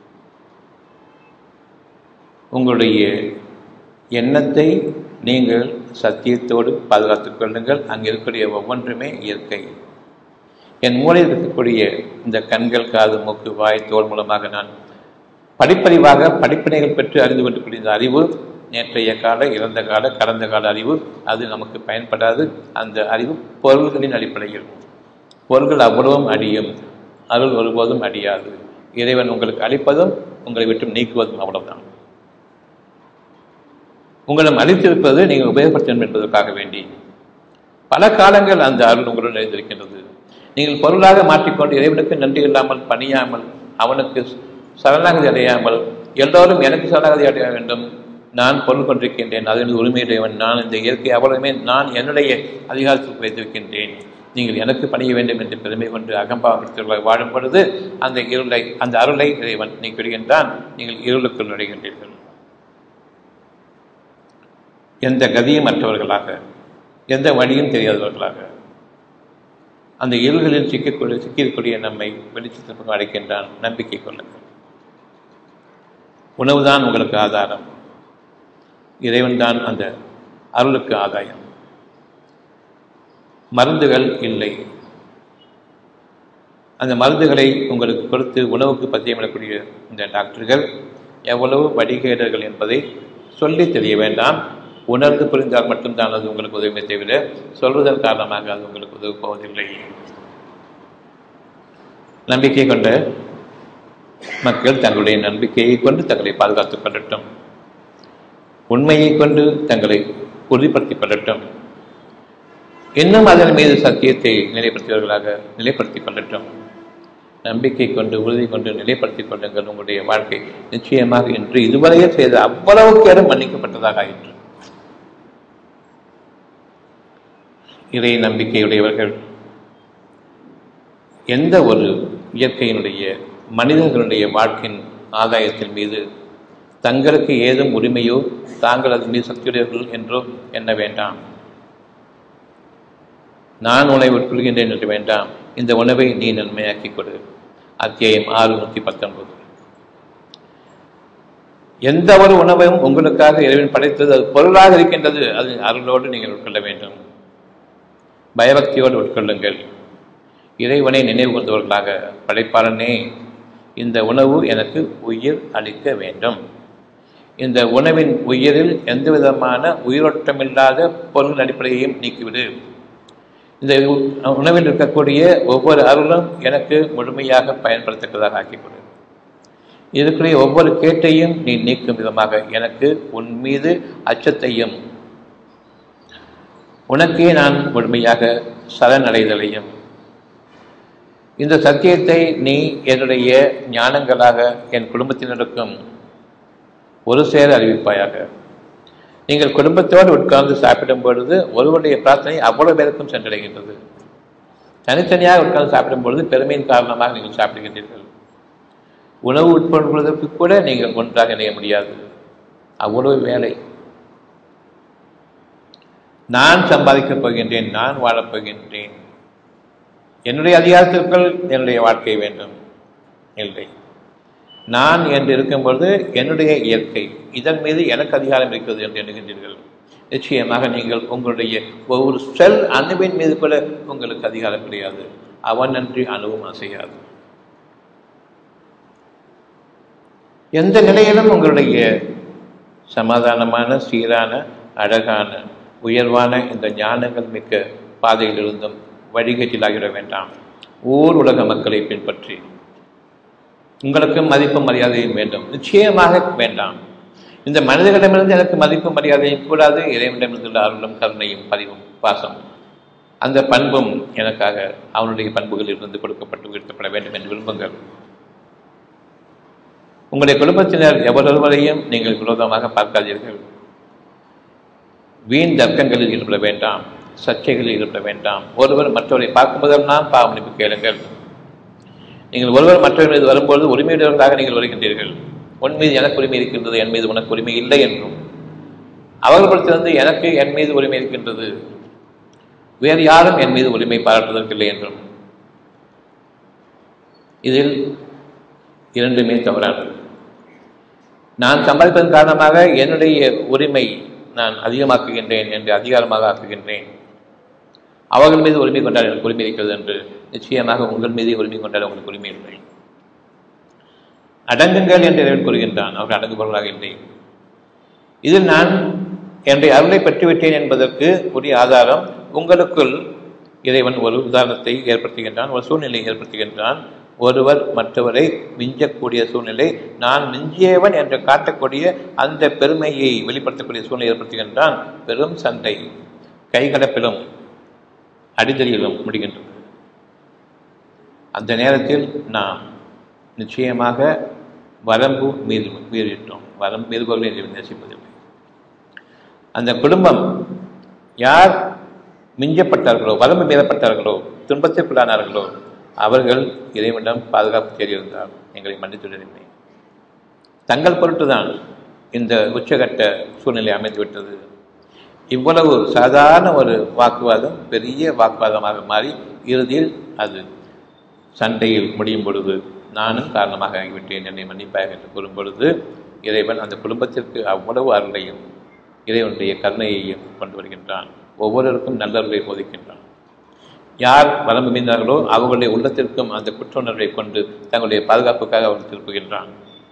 உங்களுடைய எண்ணத்தை நீங்கள் சத்தியத்தோடு பாதுகாத்துக் கொள்ளுங்கள் அங்கே இருக்கக்கூடிய ஒவ்வொன்றுமே இயற்கை என் மூலையில் இருக்கக்கூடிய இந்த கண்கள் காது மூக்கு வாய் தோல் மூலமாக நான் படிப்பறிவாக படிப்பினைகள் பெற்று அறிந்து கொண்டிருக்கூடிய இந்த அறிவு நேற்றைய கால இறந்த கால கடந்த கால அறிவு அது நமக்கு பயன்படாது அந்த அறிவு பொருள்களின் அடிப்படையில் பொருள்கள் அவ்வளவும் அடியும் அருள் ஒருபோதும் அடியாது இறைவன் உங்களுக்கு அளிப்பதும் உங்களை விட்டு நீக்குவதும் அவ்வளவுதான் உங்களிடம் அளித்திருப்பது நீங்கள் உபயோகப்படுத்த வேண்டும் என்பதற்காக வேண்டி பல காலங்கள் அந்த அருள் உங்களுடன் நிறைந்திருக்கின்றது நீங்கள் பொருளாக மாற்றிக்கொண்டு இறைவனுக்கு நன்றி இல்லாமல் பணியாமல் அவனுக்கு சரணாகதி அடையாமல் எல்லோரும் எனக்கு சரணாகதி அடைய வேண்டும் நான் பொருள் கொண்டிருக்கின்றேன் அதன் உரிமையுடையவன் நான் இந்த இயற்கை அவ்வளவுமே நான் என்னுடைய அதிகாரத்தில் வைத்திருக்கின்றேன் நீங்கள் எனக்கு பணிய வேண்டும் என்று பெருமை கொண்டு அகம்பாவத்தில் வாழும் பொழுது அந்த இருளை அந்த அருளை இறைவன் நீக்கிவிடுகின்றான் நீங்கள் இருளுக்குள் நுழைகின்றீர்கள் எந்த கதியும் மற்றவர்களாக எந்த வழியும் தெரியாதவர்களாக அந்த இருள்களில் சிக்கக்கூடிய சிக்கியிருக்கூடிய நம்மை வெளிச்சத்திற்கு அழைக்கின்றான் நம்பிக்கை கொள்ளுங்கள் உணவுதான் உங்களுக்கு ஆதாரம் இறைவன் தான் அந்த அருளுக்கு ஆதாயம் மருந்துகள் இல்லை அந்த மருந்துகளை உங்களுக்கு கொடுத்து உணவுக்கு பத்தியமிடக்கூடிய இந்த டாக்டர்கள் எவ்வளவு வடிகேடர்கள் என்பதை சொல்லி தெரிய வேண்டாம் உணர்ந்து புரிந்தால் மட்டும்தான் அது உங்களுக்கு உதவுமே தவிர சொல்வதன் காரணமாக அது உங்களுக்கு உதவி போவதில்லை நம்பிக்கை கொண்ட மக்கள் தங்களுடைய நம்பிக்கையை கொண்டு தங்களை பாதுகாத்துக் கொள்ளட்டும் உண்மையை கொண்டு தங்களை உறுதிப்படுத்திக் கொள்ளட்டும் இன்னும் அதன் மீது சத்தியத்தை நிலைப்படுத்தியவர்களாக நிலைப்படுத்திக் கொள்ளட்டும் நம்பிக்கை கொண்டு உறுதி கொண்டு நிலைப்படுத்திக் கொள்ளுங்கள் உங்களுடைய வாழ்க்கை நிச்சயமாக இன்று இதுவரையே செய்த அவ்வளவு கேடும் மன்னிக்கப்பட்டதாக ஆயிற்று இறை நம்பிக்கையுடையவர்கள் எந்த ஒரு இயற்கையினுடைய மனிதர்களுடைய வாழ்க்கையின் ஆதாயத்தின் மீது தங்களுக்கு ஏதும் உரிமையோ தாங்கள் அதன் மீது சக்தியுடையவர்கள் என்றோ எண்ண வேண்டாம் நான் உணவை உட்கொள்கின்றேன் என்று வேண்டாம் இந்த உணவை நீ நன்மையாக்கிக் கொடு அத்தியாயம் ஆறு நூற்றி பத்தொன்பது எந்த ஒரு உணவையும் உங்களுக்காக இறைவன் படைத்தது அது பொருளாக இருக்கின்றது அது அருளோடு நீங்கள் உட்கொள்ள வேண்டும் பயபக்தியோடு உட்கொள்ளுங்கள் இறைவனை நினைவு கொண்டவர்களாக படைப்பாளனே இந்த உணவு எனக்கு உயிர் அளிக்க வேண்டும் இந்த உணவின் உயிரில் எந்த விதமான உயிரோட்டமில்லாத பொருள் அடிப்படையையும் நீக்கிவிடு இந்த உணவில் இருக்கக்கூடிய ஒவ்வொரு அருளும் எனக்கு முழுமையாக பயன்படுத்தக்கூடியதாக ஆக்கிக்கொடு இதுக்குரிய ஒவ்வொரு கேட்டையும் நீ நீக்கும் விதமாக எனக்கு உன் மீது அச்சத்தையும் உனக்கே நான் முழுமையாக சரணடைதலையும் இந்த சத்தியத்தை நீ என்னுடைய ஞானங்களாக என் குடும்பத்தினருக்கும் ஒரு சேர அறிவிப்பாயாக நீங்கள் குடும்பத்தோடு உட்கார்ந்து சாப்பிடும் பொழுது ஒருவருடைய பிரார்த்தனை அவ்வளவு பேருக்கும் சென்றடைகின்றது தனித்தனியாக உட்கார்ந்து சாப்பிடும் பொழுது பெருமையின் காரணமாக நீங்கள் சாப்பிடுகின்றீர்கள் உணவு உட்கொள்வதற்கு கூட நீங்கள் ஒன்றாக இணைய முடியாது அவ்வளவு வேலை நான் சம்பாதிக்கப் போகின்றேன் நான் வாழப் போகின்றேன் என்னுடைய அதிகாரத்திற்குள் என்னுடைய வாழ்க்கை வேண்டும் இல்லை நான் என்று இருக்கும்பொழுது என்னுடைய இயற்கை இதன் மீது எனக்கு அதிகாரம் இருக்கிறது என்று எண்ணுகின்றீர்கள் நிச்சயமாக நீங்கள் உங்களுடைய ஒவ்வொரு செல் அணுவின் மீது கூட உங்களுக்கு அதிகாரம் கிடையாது அவனன்றி அணுவும் அசையாது எந்த நிலையிலும் உங்களுடைய சமாதானமான சீரான அழகான உயர்வான இந்த ஞானங்கள் மிக்க பாதையிலிருந்தும் வழிகேட்டிலாகிவிட வேண்டாம் ஊர் உலக மக்களை பின்பற்றி உங்களுக்கும் மதிப்பும் மரியாதையும் வேண்டும் நிச்சயமாக வேண்டாம் இந்த மனிதர்களிடமிருந்து எனக்கு மதிப்பும் மரியாதையும் கூடாது இறைவனிடமிருந்துள்ள அருளும் கருணையும் பதிவும் பாசம் அந்த பண்பும் எனக்காக அவனுடைய பண்புகளில் இருந்து கொடுக்கப்பட்டு உயர்த்தப்பட வேண்டும் என்று விரும்புங்கள் உங்களுடைய குடும்பத்தினர் எவரொருவரையும் நீங்கள் விரோதமாக பார்க்காதீர்கள் வீண் தர்க்கங்களில் ஈடுபட வேண்டாம் சர்ச்சைகளில் ஈடுபட வேண்டாம் ஒருவர் மற்றவரை பார்க்கும்போதெல்லாம் பாவமளிப்பு கேளுங்கள் நீங்கள் ஒருவர் மற்றவர் மீது வரும்போது உரிமையுடையவர்களாக நீங்கள் வருகின்றீர்கள் உன் மீது எனக்கு உரிமை இருக்கின்றது என் மீது உனக்கு உரிமை இல்லை என்றும் அவர்களிடத்திலிருந்து எனக்கு என் மீது உரிமை இருக்கின்றது வேறு யாரும் என் மீது உரிமை பாராட்டுவதற்கில்லை என்றும் இதில் இரண்டுமே தவறானது நான் சம்பாதிப்பதன் காரணமாக என்னுடைய உரிமை நான் அதிகமாக்குகின்றேன் என்று அதிகாரமாக ஆக்குகின்றேன் அவர்கள் மீது உரிமை கொண்டாட எனக்கு உரிமை இருக்கிறது என்று நிச்சயமாக உங்கள் மீதே உரிமை கொண்டாட உங்களுக்கு உரிமை இல்லை அடங்குங்கள் என்று இறைவன் கூறுகின்றான் அவர்கள் அடங்குபவர்களாக இல்லை இதில் நான் என்னுடைய அருளை பெற்றுவிட்டேன் என்பதற்கு உரிய ஆதாரம் உங்களுக்குள் இறைவன் ஒரு உதாரணத்தை ஏற்படுத்துகின்றான் ஒரு சூழ்நிலையை ஏற்படுத்துகின்றான் ஒருவர் மற்றவரை மிஞ்சக்கூடிய சூழ்நிலை நான் மிஞ்சியவன் என்று காட்டக்கூடிய அந்த பெருமையை வெளிப்படுத்தக்கூடிய சூழ்நிலை ஏற்படுத்துகின்றான் பெரும் சண்டை கைகலப்பிலும் அடிதலிலும் முடிகின்றது அந்த நேரத்தில் நாம் நிச்சயமாக வரம்பு மீறி மீறிட்டோம் வரம்பு மீறுபவர்களை நேசிப்பதில்லை அந்த குடும்பம் யார் மிஞ்சப்பட்டார்களோ வரம்பு மீறப்பட்டார்களோ துன்பத்திற்குள்ளானார்களோ அவர்கள் இறைவனிடம் பாதுகாப்பு தேடியிருந்தார் எங்களை மன்னித்துடனே தங்கள் பொருட்டுதான் இந்த உச்சகட்ட சூழ்நிலை அமைந்துவிட்டது இவ்வளவு சாதாரண ஒரு வாக்குவாதம் பெரிய வாக்குவாதமாக மாறி இறுதியில் அது சண்டையில் முடியும் பொழுது நானும் காரணமாக ஆகிவிட்டேன் என்னை மன்னிப்பாக என்று கூறும் பொழுது இறைவன் அந்த குடும்பத்திற்கு அவ்வளவு அருளையும் இறைவனுடைய கருணையையும் கொண்டு வருகின்றான் ஒவ்வொருவருக்கும் நல்லவர்களை போதிக்கின்றான் யார் வரம்பு மீந்தார்களோ அவர்களுடைய உள்ளத்திற்கும் அந்த குற்ற உணர்வை கொண்டு தங்களுடைய பாதுகாப்புக்காக அவர்கள் திருப்புகின்றான்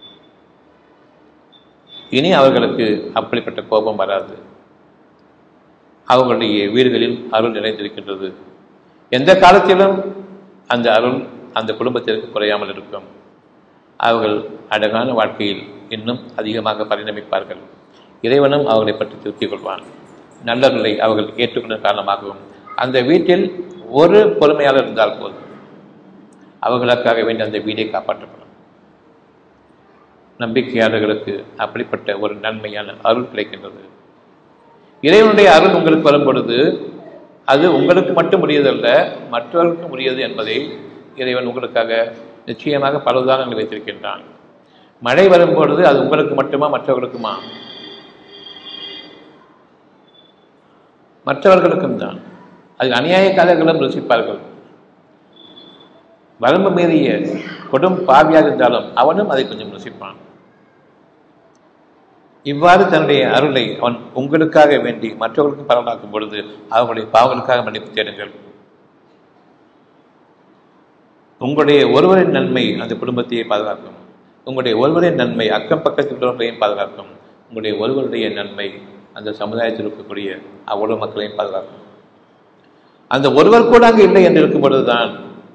இனி அவர்களுக்கு அப்படிப்பட்ட கோபம் வராது அவர்களுடைய வீடுகளில் அருள் நிறைந்திருக்கின்றது எந்த காலத்திலும் அந்த அருள் அந்த குடும்பத்திற்கு குறையாமல் இருக்கும் அவர்கள் அழகான வாழ்க்கையில் இன்னும் அதிகமாக பரிணமிப்பார்கள் இறைவனும் அவர்களை பற்றி திருத்திக் கொள்வான் நல்லவர்களை அவர்கள் ஏற்றுக்கொண்ட காரணமாகவும் அந்த வீட்டில் ஒரு பொறுமையாளர் இருந்தால் போதும் அவர்களுக்காக வேண்டிய அந்த வீடை காப்பாற்றப்படும் நம்பிக்கையாளர்களுக்கு அப்படிப்பட்ட ஒரு நன்மையான அருள் கிடைக்கின்றது இறைவனுடைய அருள் உங்களுக்கு வரும் பொழுது அது உங்களுக்கு மட்டும் முடியதல்ல மற்றவர்களுக்கும் முடியது என்பதை இறைவன் உங்களுக்காக நிச்சயமாக பல உதாரணங்கள் வைத்திருக்கின்றான் மழை வரும்பொழுது அது உங்களுக்கு மட்டுமா மற்றவர்களுக்குமா மற்றவர்களுக்கும் தான் அது அநியாயக்காரர்களும் ருசிப்பார்கள் வரம்பு மீறிய கொடும் பாவியாக இருந்தாலும் அவனும் அதை கொஞ்சம் ருசிப்பான் இவ்வாறு தன்னுடைய அருளை அவன் உங்களுக்காக வேண்டி மற்றவர்களுக்கு பரவலாக்கும் பொழுது அவர்களுடைய பாவங்களுக்காக மன்னிப்பு தேடுங்கள் உங்களுடைய ஒருவரின் நன்மை அந்த குடும்பத்தையே பாதுகாக்கும் உங்களுடைய ஒருவரின் நன்மை அக்கம் பக்கத்தில் உள்ளவர்களையும் பாதுகாக்கும் உங்களுடைய ஒருவருடைய நன்மை அந்த சமுதாயத்தில் இருக்கக்கூடிய அவ்வளவு மக்களையும் பாதுகாக்கும் அந்த ஒருவர் கூட அங்கு இல்லை என்று இருக்கும் பொழுதுதான்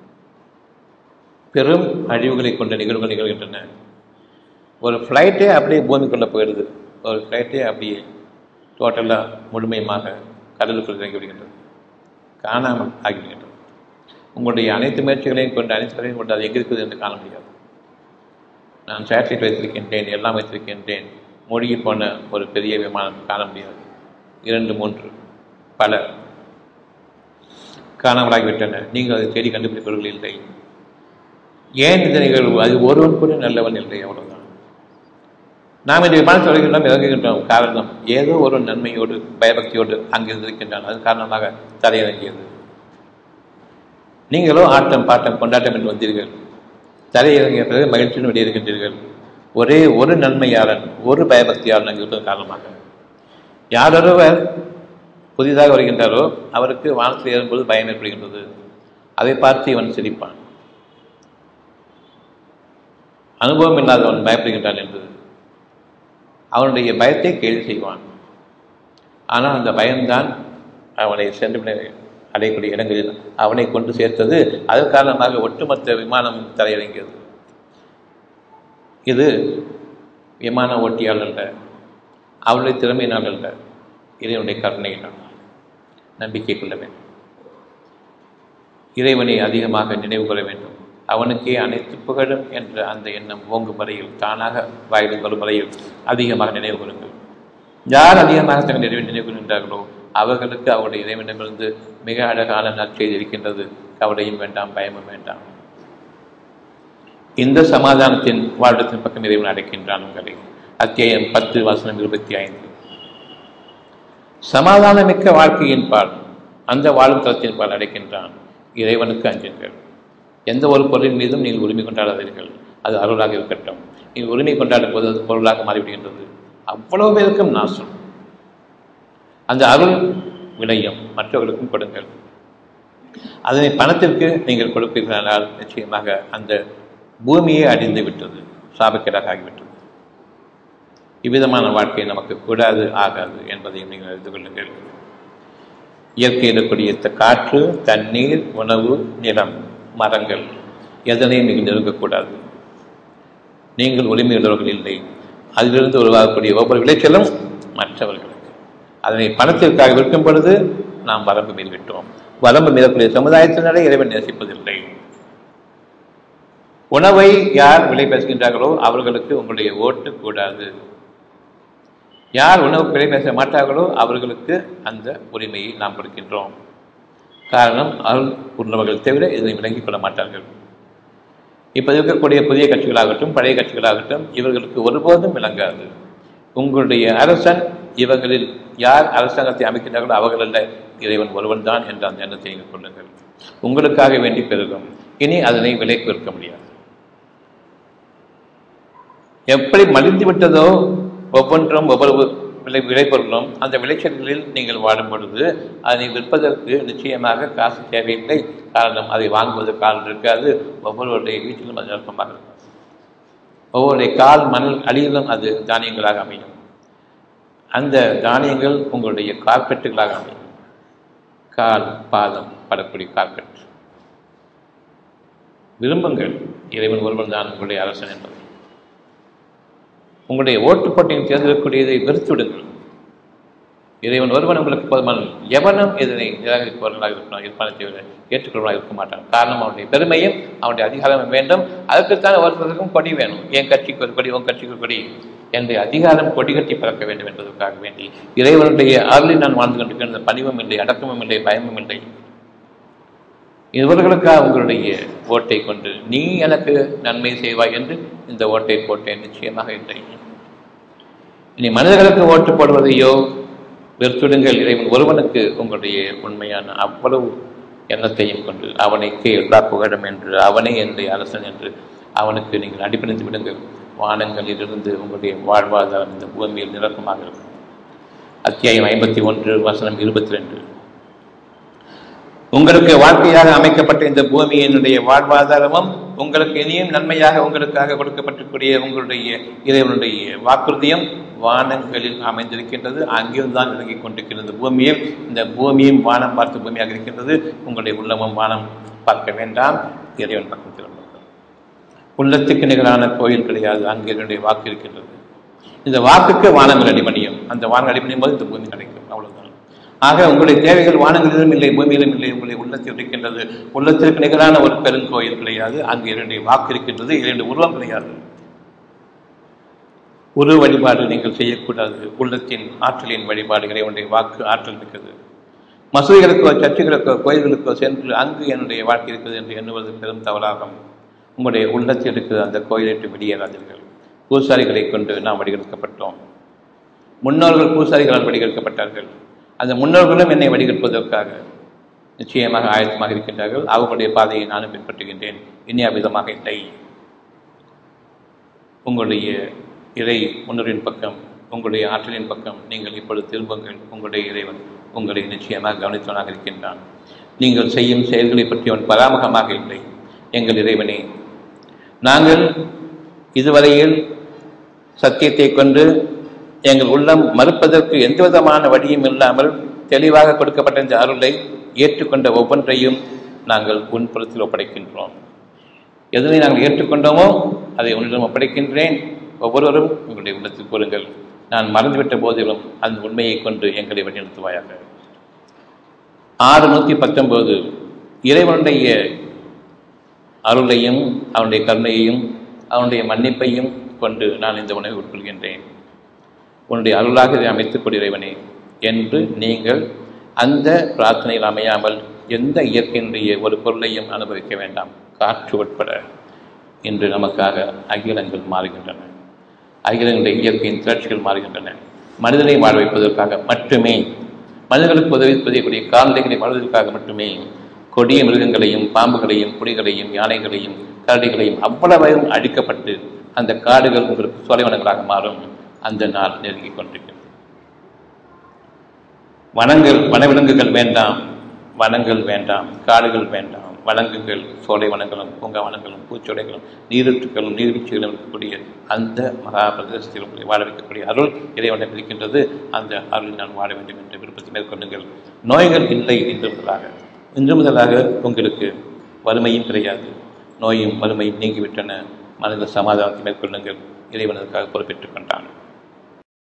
பெரும் அழிவுகளை கொண்ட நிகழ்வுகள் நிகழ்கின்றன ஒரு ஃப்ளைட்டே அப்படியே பூமிக்குள்ளே போயிடுது ஒரு ஃப்ளைட்டே அப்படியே டோட்டலாக முழுமையுமாக கடலுக்குள் இறங்கி விடுகின்றது காணாமல் ஆகிவிடுகின்றது உங்களுடைய அனைத்து முயற்சிகளையும் கொண்டு அனைத்து கலையும் கொண்டு அது எங்கே இருக்குது என்று காண முடியாது நான் சேட்டலைட் வைத்திருக்கின்றேன் எல்லாம் வைத்திருக்கின்றேன் மூழ்கி போன ஒரு பெரிய விமானம் காண முடியாது இரண்டு மூன்று பல காணாமலாகிவிட்டன நீங்கள் அதை தேடி கண்டுபிடிப்பவர்கள் இல்லை ஏன் இந்த நிகழ்வு அது ஒருவன் கூட நல்லவன் இல்லை அவ்வளவுதான் நாம் இந்த விமானத்தில் வருகின்றோம் இறங்குகின்றோம் காரணம் ஏதோ ஒரு நன்மையோடு பயபக்தியோடு அங்கு இருந்திருக்கின்றான் அதன் காரணமாக தரையிறங்கியது நீங்களோ ஆட்டம் பாட்டம் கொண்டாட்டம் என்று வந்தீர்கள் தரையிறங்கிய பிறகு மகிழ்ச்சியுடன் வெளியிருக்கின்றீர்கள் ஒரே ஒரு நன்மையாளன் ஒரு பயபக்தியாளன் அங்கு இருப்பதன் காரணமாக யாரொருவர் புதிதாக வருகின்றாரோ அவருக்கு வானத்தில் ஏறும்போது பயம் ஏற்படுகின்றது அதை பார்த்து இவன் சிரிப்பான் அனுபவம் இல்லாதவன் பயப்படுகின்றான் என்று அவனுடைய பயத்தை கேள்வி செய்வான் ஆனால் அந்த பயம்தான் அவனை சென்று அடையக்கூடிய இடங்களில் அவனை கொண்டு சேர்த்தது அதன் காரணமாக ஒட்டுமொத்த விமானம் தரையிறங்கியது இது விமான ஓட்டியால் அல்ல அவளுடைய திறமையினால் அல்ல இறைவனுடைய கருணையினால் நம்பிக்கை கொள்ள வேண்டும் இறைவனை அதிகமாக நினைவு கொள்ள வேண்டும் அவனுக்கே அனைத்து புகழும் என்ற அந்த எண்ணம் ஓங்கும் வரையில் தானாக வாயிலும் வரும் வரையில் அதிகமாக நினைவு கொள்ளுங்கள் யார் அதிகமாக தங்கள் இறைவன் நினைவு கொள்கின்றார்களோ அவர்களுக்கு அவருடைய இறைவனிடமிருந்து மிக அழகான நற்செய்தி இருக்கின்றது கவலையும் வேண்டாம் பயமும் வேண்டாம் இந்த சமாதானத்தின் வாழ்வத்தின் பக்கம் இறைவன் அடைக்கின்றான் உங்களை அத்தியாயம் பத்து வசனம் இருபத்தி ஐந்து சமாதானமிக்க வாழ்க்கையின் பால் அந்த வாழும் தளத்தின் பால் அடைக்கின்றான் இறைவனுக்கு அஞ்சுங்கள் எந்த ஒரு பொருளின் மீதும் நீங்கள் உரிமை கொண்டாடாதீர்கள் அது அருளாக இருக்கட்டும் நீங்கள் உரிமை கொண்டாடும் போது அது பொருளாக மாறிவிடுகின்றது அவ்வளவு பேருக்கும் நாசம் அந்த அருள் விளையும் மற்றவர்களுக்கும் கொடுங்கள் அதனை பணத்திற்கு நீங்கள் கொடுப்பீர்களானால் நிச்சயமாக அந்த பூமியே அடிந்து விட்டது சாபக்கேடாக ஆகிவிட்டது இவ்விதமான வாழ்க்கை நமக்கு கூடாது ஆகாது என்பதையும் நீங்கள் அறிந்து கொள்ளுங்கள் இயற்கையில் இருக்கக்கூடிய காற்று தண்ணீர் உணவு நிலம் மரங்கள் எதனையும் நீங்கள் நெருங்கக்கூடாது நீங்கள் உரிமையுள்ளவர்கள் இல்லை அதிலிருந்து உருவாகக்கூடிய ஒவ்வொரு விளைச்சலும் மற்றவர்களுக்கு அதனை பணத்திற்காக விற்கும் பொழுது நாம் வரம்பு மீறி விட்டோம் வரம்பு மீறக்கூடிய சமுதாயத்தினரை இறைவன் நேசிப்பதில்லை உணவை யார் விலை பேசுகின்றார்களோ அவர்களுக்கு உங்களுடைய ஓட்டு கூடாது யார் உணவு விலை பேச மாட்டார்களோ அவர்களுக்கு அந்த உரிமையை நாம் கொடுக்கின்றோம் காரணம் அருள் உள்ளவர்கள் தவிர இதனை விளங்கிக் கொள்ள மாட்டார்கள் இப்போது இருக்கக்கூடிய புதிய கட்சிகளாகட்டும் பழைய கட்சிகளாகட்டும் இவர்களுக்கு ஒருபோதும் விளங்காது உங்களுடைய அரசன் இவர்களில் யார் அரசாங்கத்தை அமைக்கின்றார்களோ அவர்களல்ல இறைவன் ஒருவன் தான் என்ற அந்த எண்ணத்தை நீங்கள் கொள்ளுங்கள் உங்களுக்காக வேண்டி பெருகும் இனி அதனை விலைக்கு விற்க முடியாது எப்படி மலிந்து விட்டதோ ஒவ்வொன்றும் ஒவ்வொரு விளை விளைபொருளும் அந்த விளைச்சல்களில் நீங்கள் வாடும் பொழுது அதனை விற்பதற்கு நிச்சயமாக காசு தேவையில்லை காரணம் அதை வாங்குவதற்கு ஆள் இருக்காது ஒவ்வொருவருடைய வீட்டிலும் அது நிரப்பமாக இருக்கும் ஒவ்வொருடைய கால் மணல் அடியிலும் அது தானியங்களாக அமையும் அந்த தானியங்கள் உங்களுடைய கார்பெட்டுகளாக அமையும் கால் பாதம் படக்கூடிய கார்பெட் விரும்புங்கள் இறைவன் ஒருவன் தான் உங்களுடைய அரசன் என்பதை உங்களுடைய ஓட்டு போட்டியில் தேர்ந்தெடுக்கக்கூடியதை வெறுத்து விடுங்கள் இறைவன் ஒருவன் உங்களுக்கு போதுமான எவனும் இதனை நிராகரிப்பவர்களாக இருப்பான் இருப்பானே தவிர ஏற்றுக்கொள்வதாக இருக்க மாட்டான் காரணம் அவனுடைய பெருமையும் அவனுடைய அதிகாரமும் வேண்டும் அதற்குத்தான் ஒருவருக்கும் கொடி வேணும் என் கட்சிக்கு ஒரு கொடி உன் கட்சிக்கு ஒரு கொடி என்ற அதிகாரம் கொடி கட்டி பறக்க வேண்டும் என்பதற்காக வேண்டி இறைவனுடைய அருளில் நான் வாழ்ந்து கொண்டிருக்கிற பணிவும் இல்லை அடக்கமும் இல்லை பயமும் இல்லை இவர்களுக்காக உங்களுடைய ஓட்டை கொண்டு நீ எனக்கு நன்மை செய்வாய் என்று இந்த ஓட்டை போட்டேன் நிச்சயமாக இல்லை இனி மனிதர்களுக்கு ஓட்டு போடுவதையோ வெறுத்துடுங்கள் இறைவன் ஒருவனுக்கு உங்களுடைய உண்மையான அவ்வளவு எண்ணத்தையும் கொண்டு அவனைக்கு எல்லா புகழும் என்று அவனே என்னுடைய அரசன் என்று அவனுக்கு நீங்கள் அடிப்படைந்து விடுங்கள் வானங்களிலிருந்து உங்களுடைய வாழ்வாதாரம் இந்த பூமியில் நிரப்பமாக இருக்கும் அத்தியாயம் ஐம்பத்தி ஒன்று வசனம் இருபத்தி ரெண்டு உங்களுக்கு வாழ்க்கையாக அமைக்கப்பட்ட இந்த பூமியினுடைய வாழ்வாதாரமும் உங்களுக்கு இனியும் நன்மையாக உங்களுக்காக கொடுக்கப்பட்டிருக்கூடிய உங்களுடைய இறைவனுடைய வாக்குறுதியும் வானங்களில் அமைந்திருக்கின்றது அங்கிருந்து தான் விளங்கிக் கொண்டிருக்கிறது பூமியில் இந்த பூமியும் வானம் பார்த்த பூமியாக இருக்கின்றது உங்களுடைய உள்ளமும் வானம் பார்க்க வேண்டாம் இறைவன் பக்கம் திரும்புங்கள் உள்ளத்துக்கு நிகரான கோயில் கிடையாது அங்கு என்னுடைய வாக்கு இருக்கின்றது இந்த வாக்குக்கு வானங்கள் அடிமணியும் அந்த வானங்கள் அடிமணியும் போது இந்த பூமி கிடைக்கும் அவ்வளவுதான் ஆக உங்களுடைய தேவைகள் வானங்களிலும் இல்லை பூமியிலும் இல்லை உங்களுடைய உள்ளத்தில் இருக்கின்றது உள்ளத்திற்கு நிகரான ஒரு பெருங்கோயில் கிடையாது அங்கு என்னுடைய வாக்கு இருக்கின்றது இரண்டு உருவம் கிடையாது ஒரு வழிபாடு நீங்கள் செய்யக்கூடாது உள்ளத்தின் ஆற்றலின் வழிபாடு இறைவனுடைய வாக்கு ஆற்றல் மிக்கது மசூதிகளுக்கோ சர்ச்சுகளுக்கோ கோயில்களுக்கோ சென்று அங்கு என்னுடைய வாழ்க்கை இருக்கிறது என்று எண்ணுவது பெரும் தவறாகும் உங்களுடைய உள்ளத்தில் இருக்கிற அந்த கோயிலிட்டு வெளியேறாதீர்கள் பூசாரிகளை கொண்டு நாம் வடிகெடுக்கப்பட்டோம் முன்னோர்கள் பூசாரிகளால் வடிகெடுக்கப்பட்டார்கள் அந்த முன்னோர்களும் என்னை வடிகெடுப்பதற்காக நிச்சயமாக ஆயத்தமாக இருக்கின்றார்கள் அவர்களுடைய பாதையை நானும் பின்பற்றுகின்றேன் இனி அவ்விதமாக இல்லை உங்களுடைய இறை முன்னரின் பக்கம் உங்களுடைய ஆற்றலின் பக்கம் நீங்கள் இப்பொழுது திரும்புங்கள் உங்களுடைய இறைவன் உங்களை நிச்சயமாக கவனித்தவனாக இருக்கின்றான் நீங்கள் செய்யும் செயல்களை பற்றி அவன் பராமுகமாக இல்லை எங்கள் இறைவனே நாங்கள் இதுவரையில் சத்தியத்தை கொண்டு எங்கள் உள்ளம் மறுப்பதற்கு எந்த விதமான வழியும் இல்லாமல் தெளிவாக கொடுக்கப்பட்ட இந்த அருளை ஏற்றுக்கொண்ட ஒவ்வொன்றையும் நாங்கள் உன்புறத்தில் ஒப்படைக்கின்றோம் எதனை நாங்கள் ஏற்றுக்கொண்டோமோ அதை உன்னிடம் ஒப்படைக்கின்றேன் ஒவ்வொருவரும் உங்களுடைய உள்ளத்தில் கூறுங்கள் நான் மறந்துவிட்ட போதிலும் அந்த உண்மையை கொண்டு எங்களை வழிநடத்துவாயாக ஆறு நூற்றி பத்தொன்பது இறைவனுடைய அருளையும் அவனுடைய கருணையையும் அவனுடைய மன்னிப்பையும் கொண்டு நான் இந்த உணவை உட்கொள்கின்றேன் உன்னுடைய அருளாக இதை அமைத்துக் கொண்டிறைவனே என்று நீங்கள் அந்த பிரார்த்தனையில் அமையாமல் எந்த இயற்கையினுடைய ஒரு பொருளையும் அனுபவிக்க வேண்டாம் காற்று உட்பட இன்று நமக்காக அகிலங்கள் மாறுகின்றன அகிலங்களுடைய இயற்கையின் திரட்சிகள் மாறுகின்றன மனிதனை வாழ வைப்பதற்காக மட்டுமே மனிதர்களுக்கு உதவி புதியக்கூடிய கால்நடைகளை வாழ்வதற்காக மட்டுமே கொடிய மிருகங்களையும் பாம்புகளையும் புலிகளையும் யானைகளையும் கரடிகளையும் அவ்வளவையும் அழிக்கப்பட்டு அந்த காடுகள் உங்களுக்கு சோலைவனங்களாக மாறும் அந்த நாள் நெருங்கிக் கொண்டிருக்கிறது வனங்கள் வனவிலங்குகள் வேண்டாம் வனங்கள் வேண்டாம் காடுகள் வேண்டாம் வனங்குகள் சோலை வனங்களும் பூங்கா வனங்களும் பூச்சோலைகளும் நீரூற்றுகளும் நீர்வீழ்ச்சிகளும் இருக்கக்கூடிய அந்த மகா பிரதேசத்தில் உங்களை வாழ வைக்கக்கூடிய அருள் இறைவனை இருக்கின்றது அந்த அருள் நான் வாழ வேண்டும் என்ற விருப்பத்தை மேற்கொள்ளுங்கள் நோய்கள் இல்லை இன்று முதலாக இன்று முதலாக உங்களுக்கு வறுமையும் கிடையாது நோயும் வறுமையும் நீங்கிவிட்டன மனித சமாதானத்தை மேற்கொள்ளுங்கள் இறைவனுக்காக பொறுப்பேற்றுக் கொண்டான்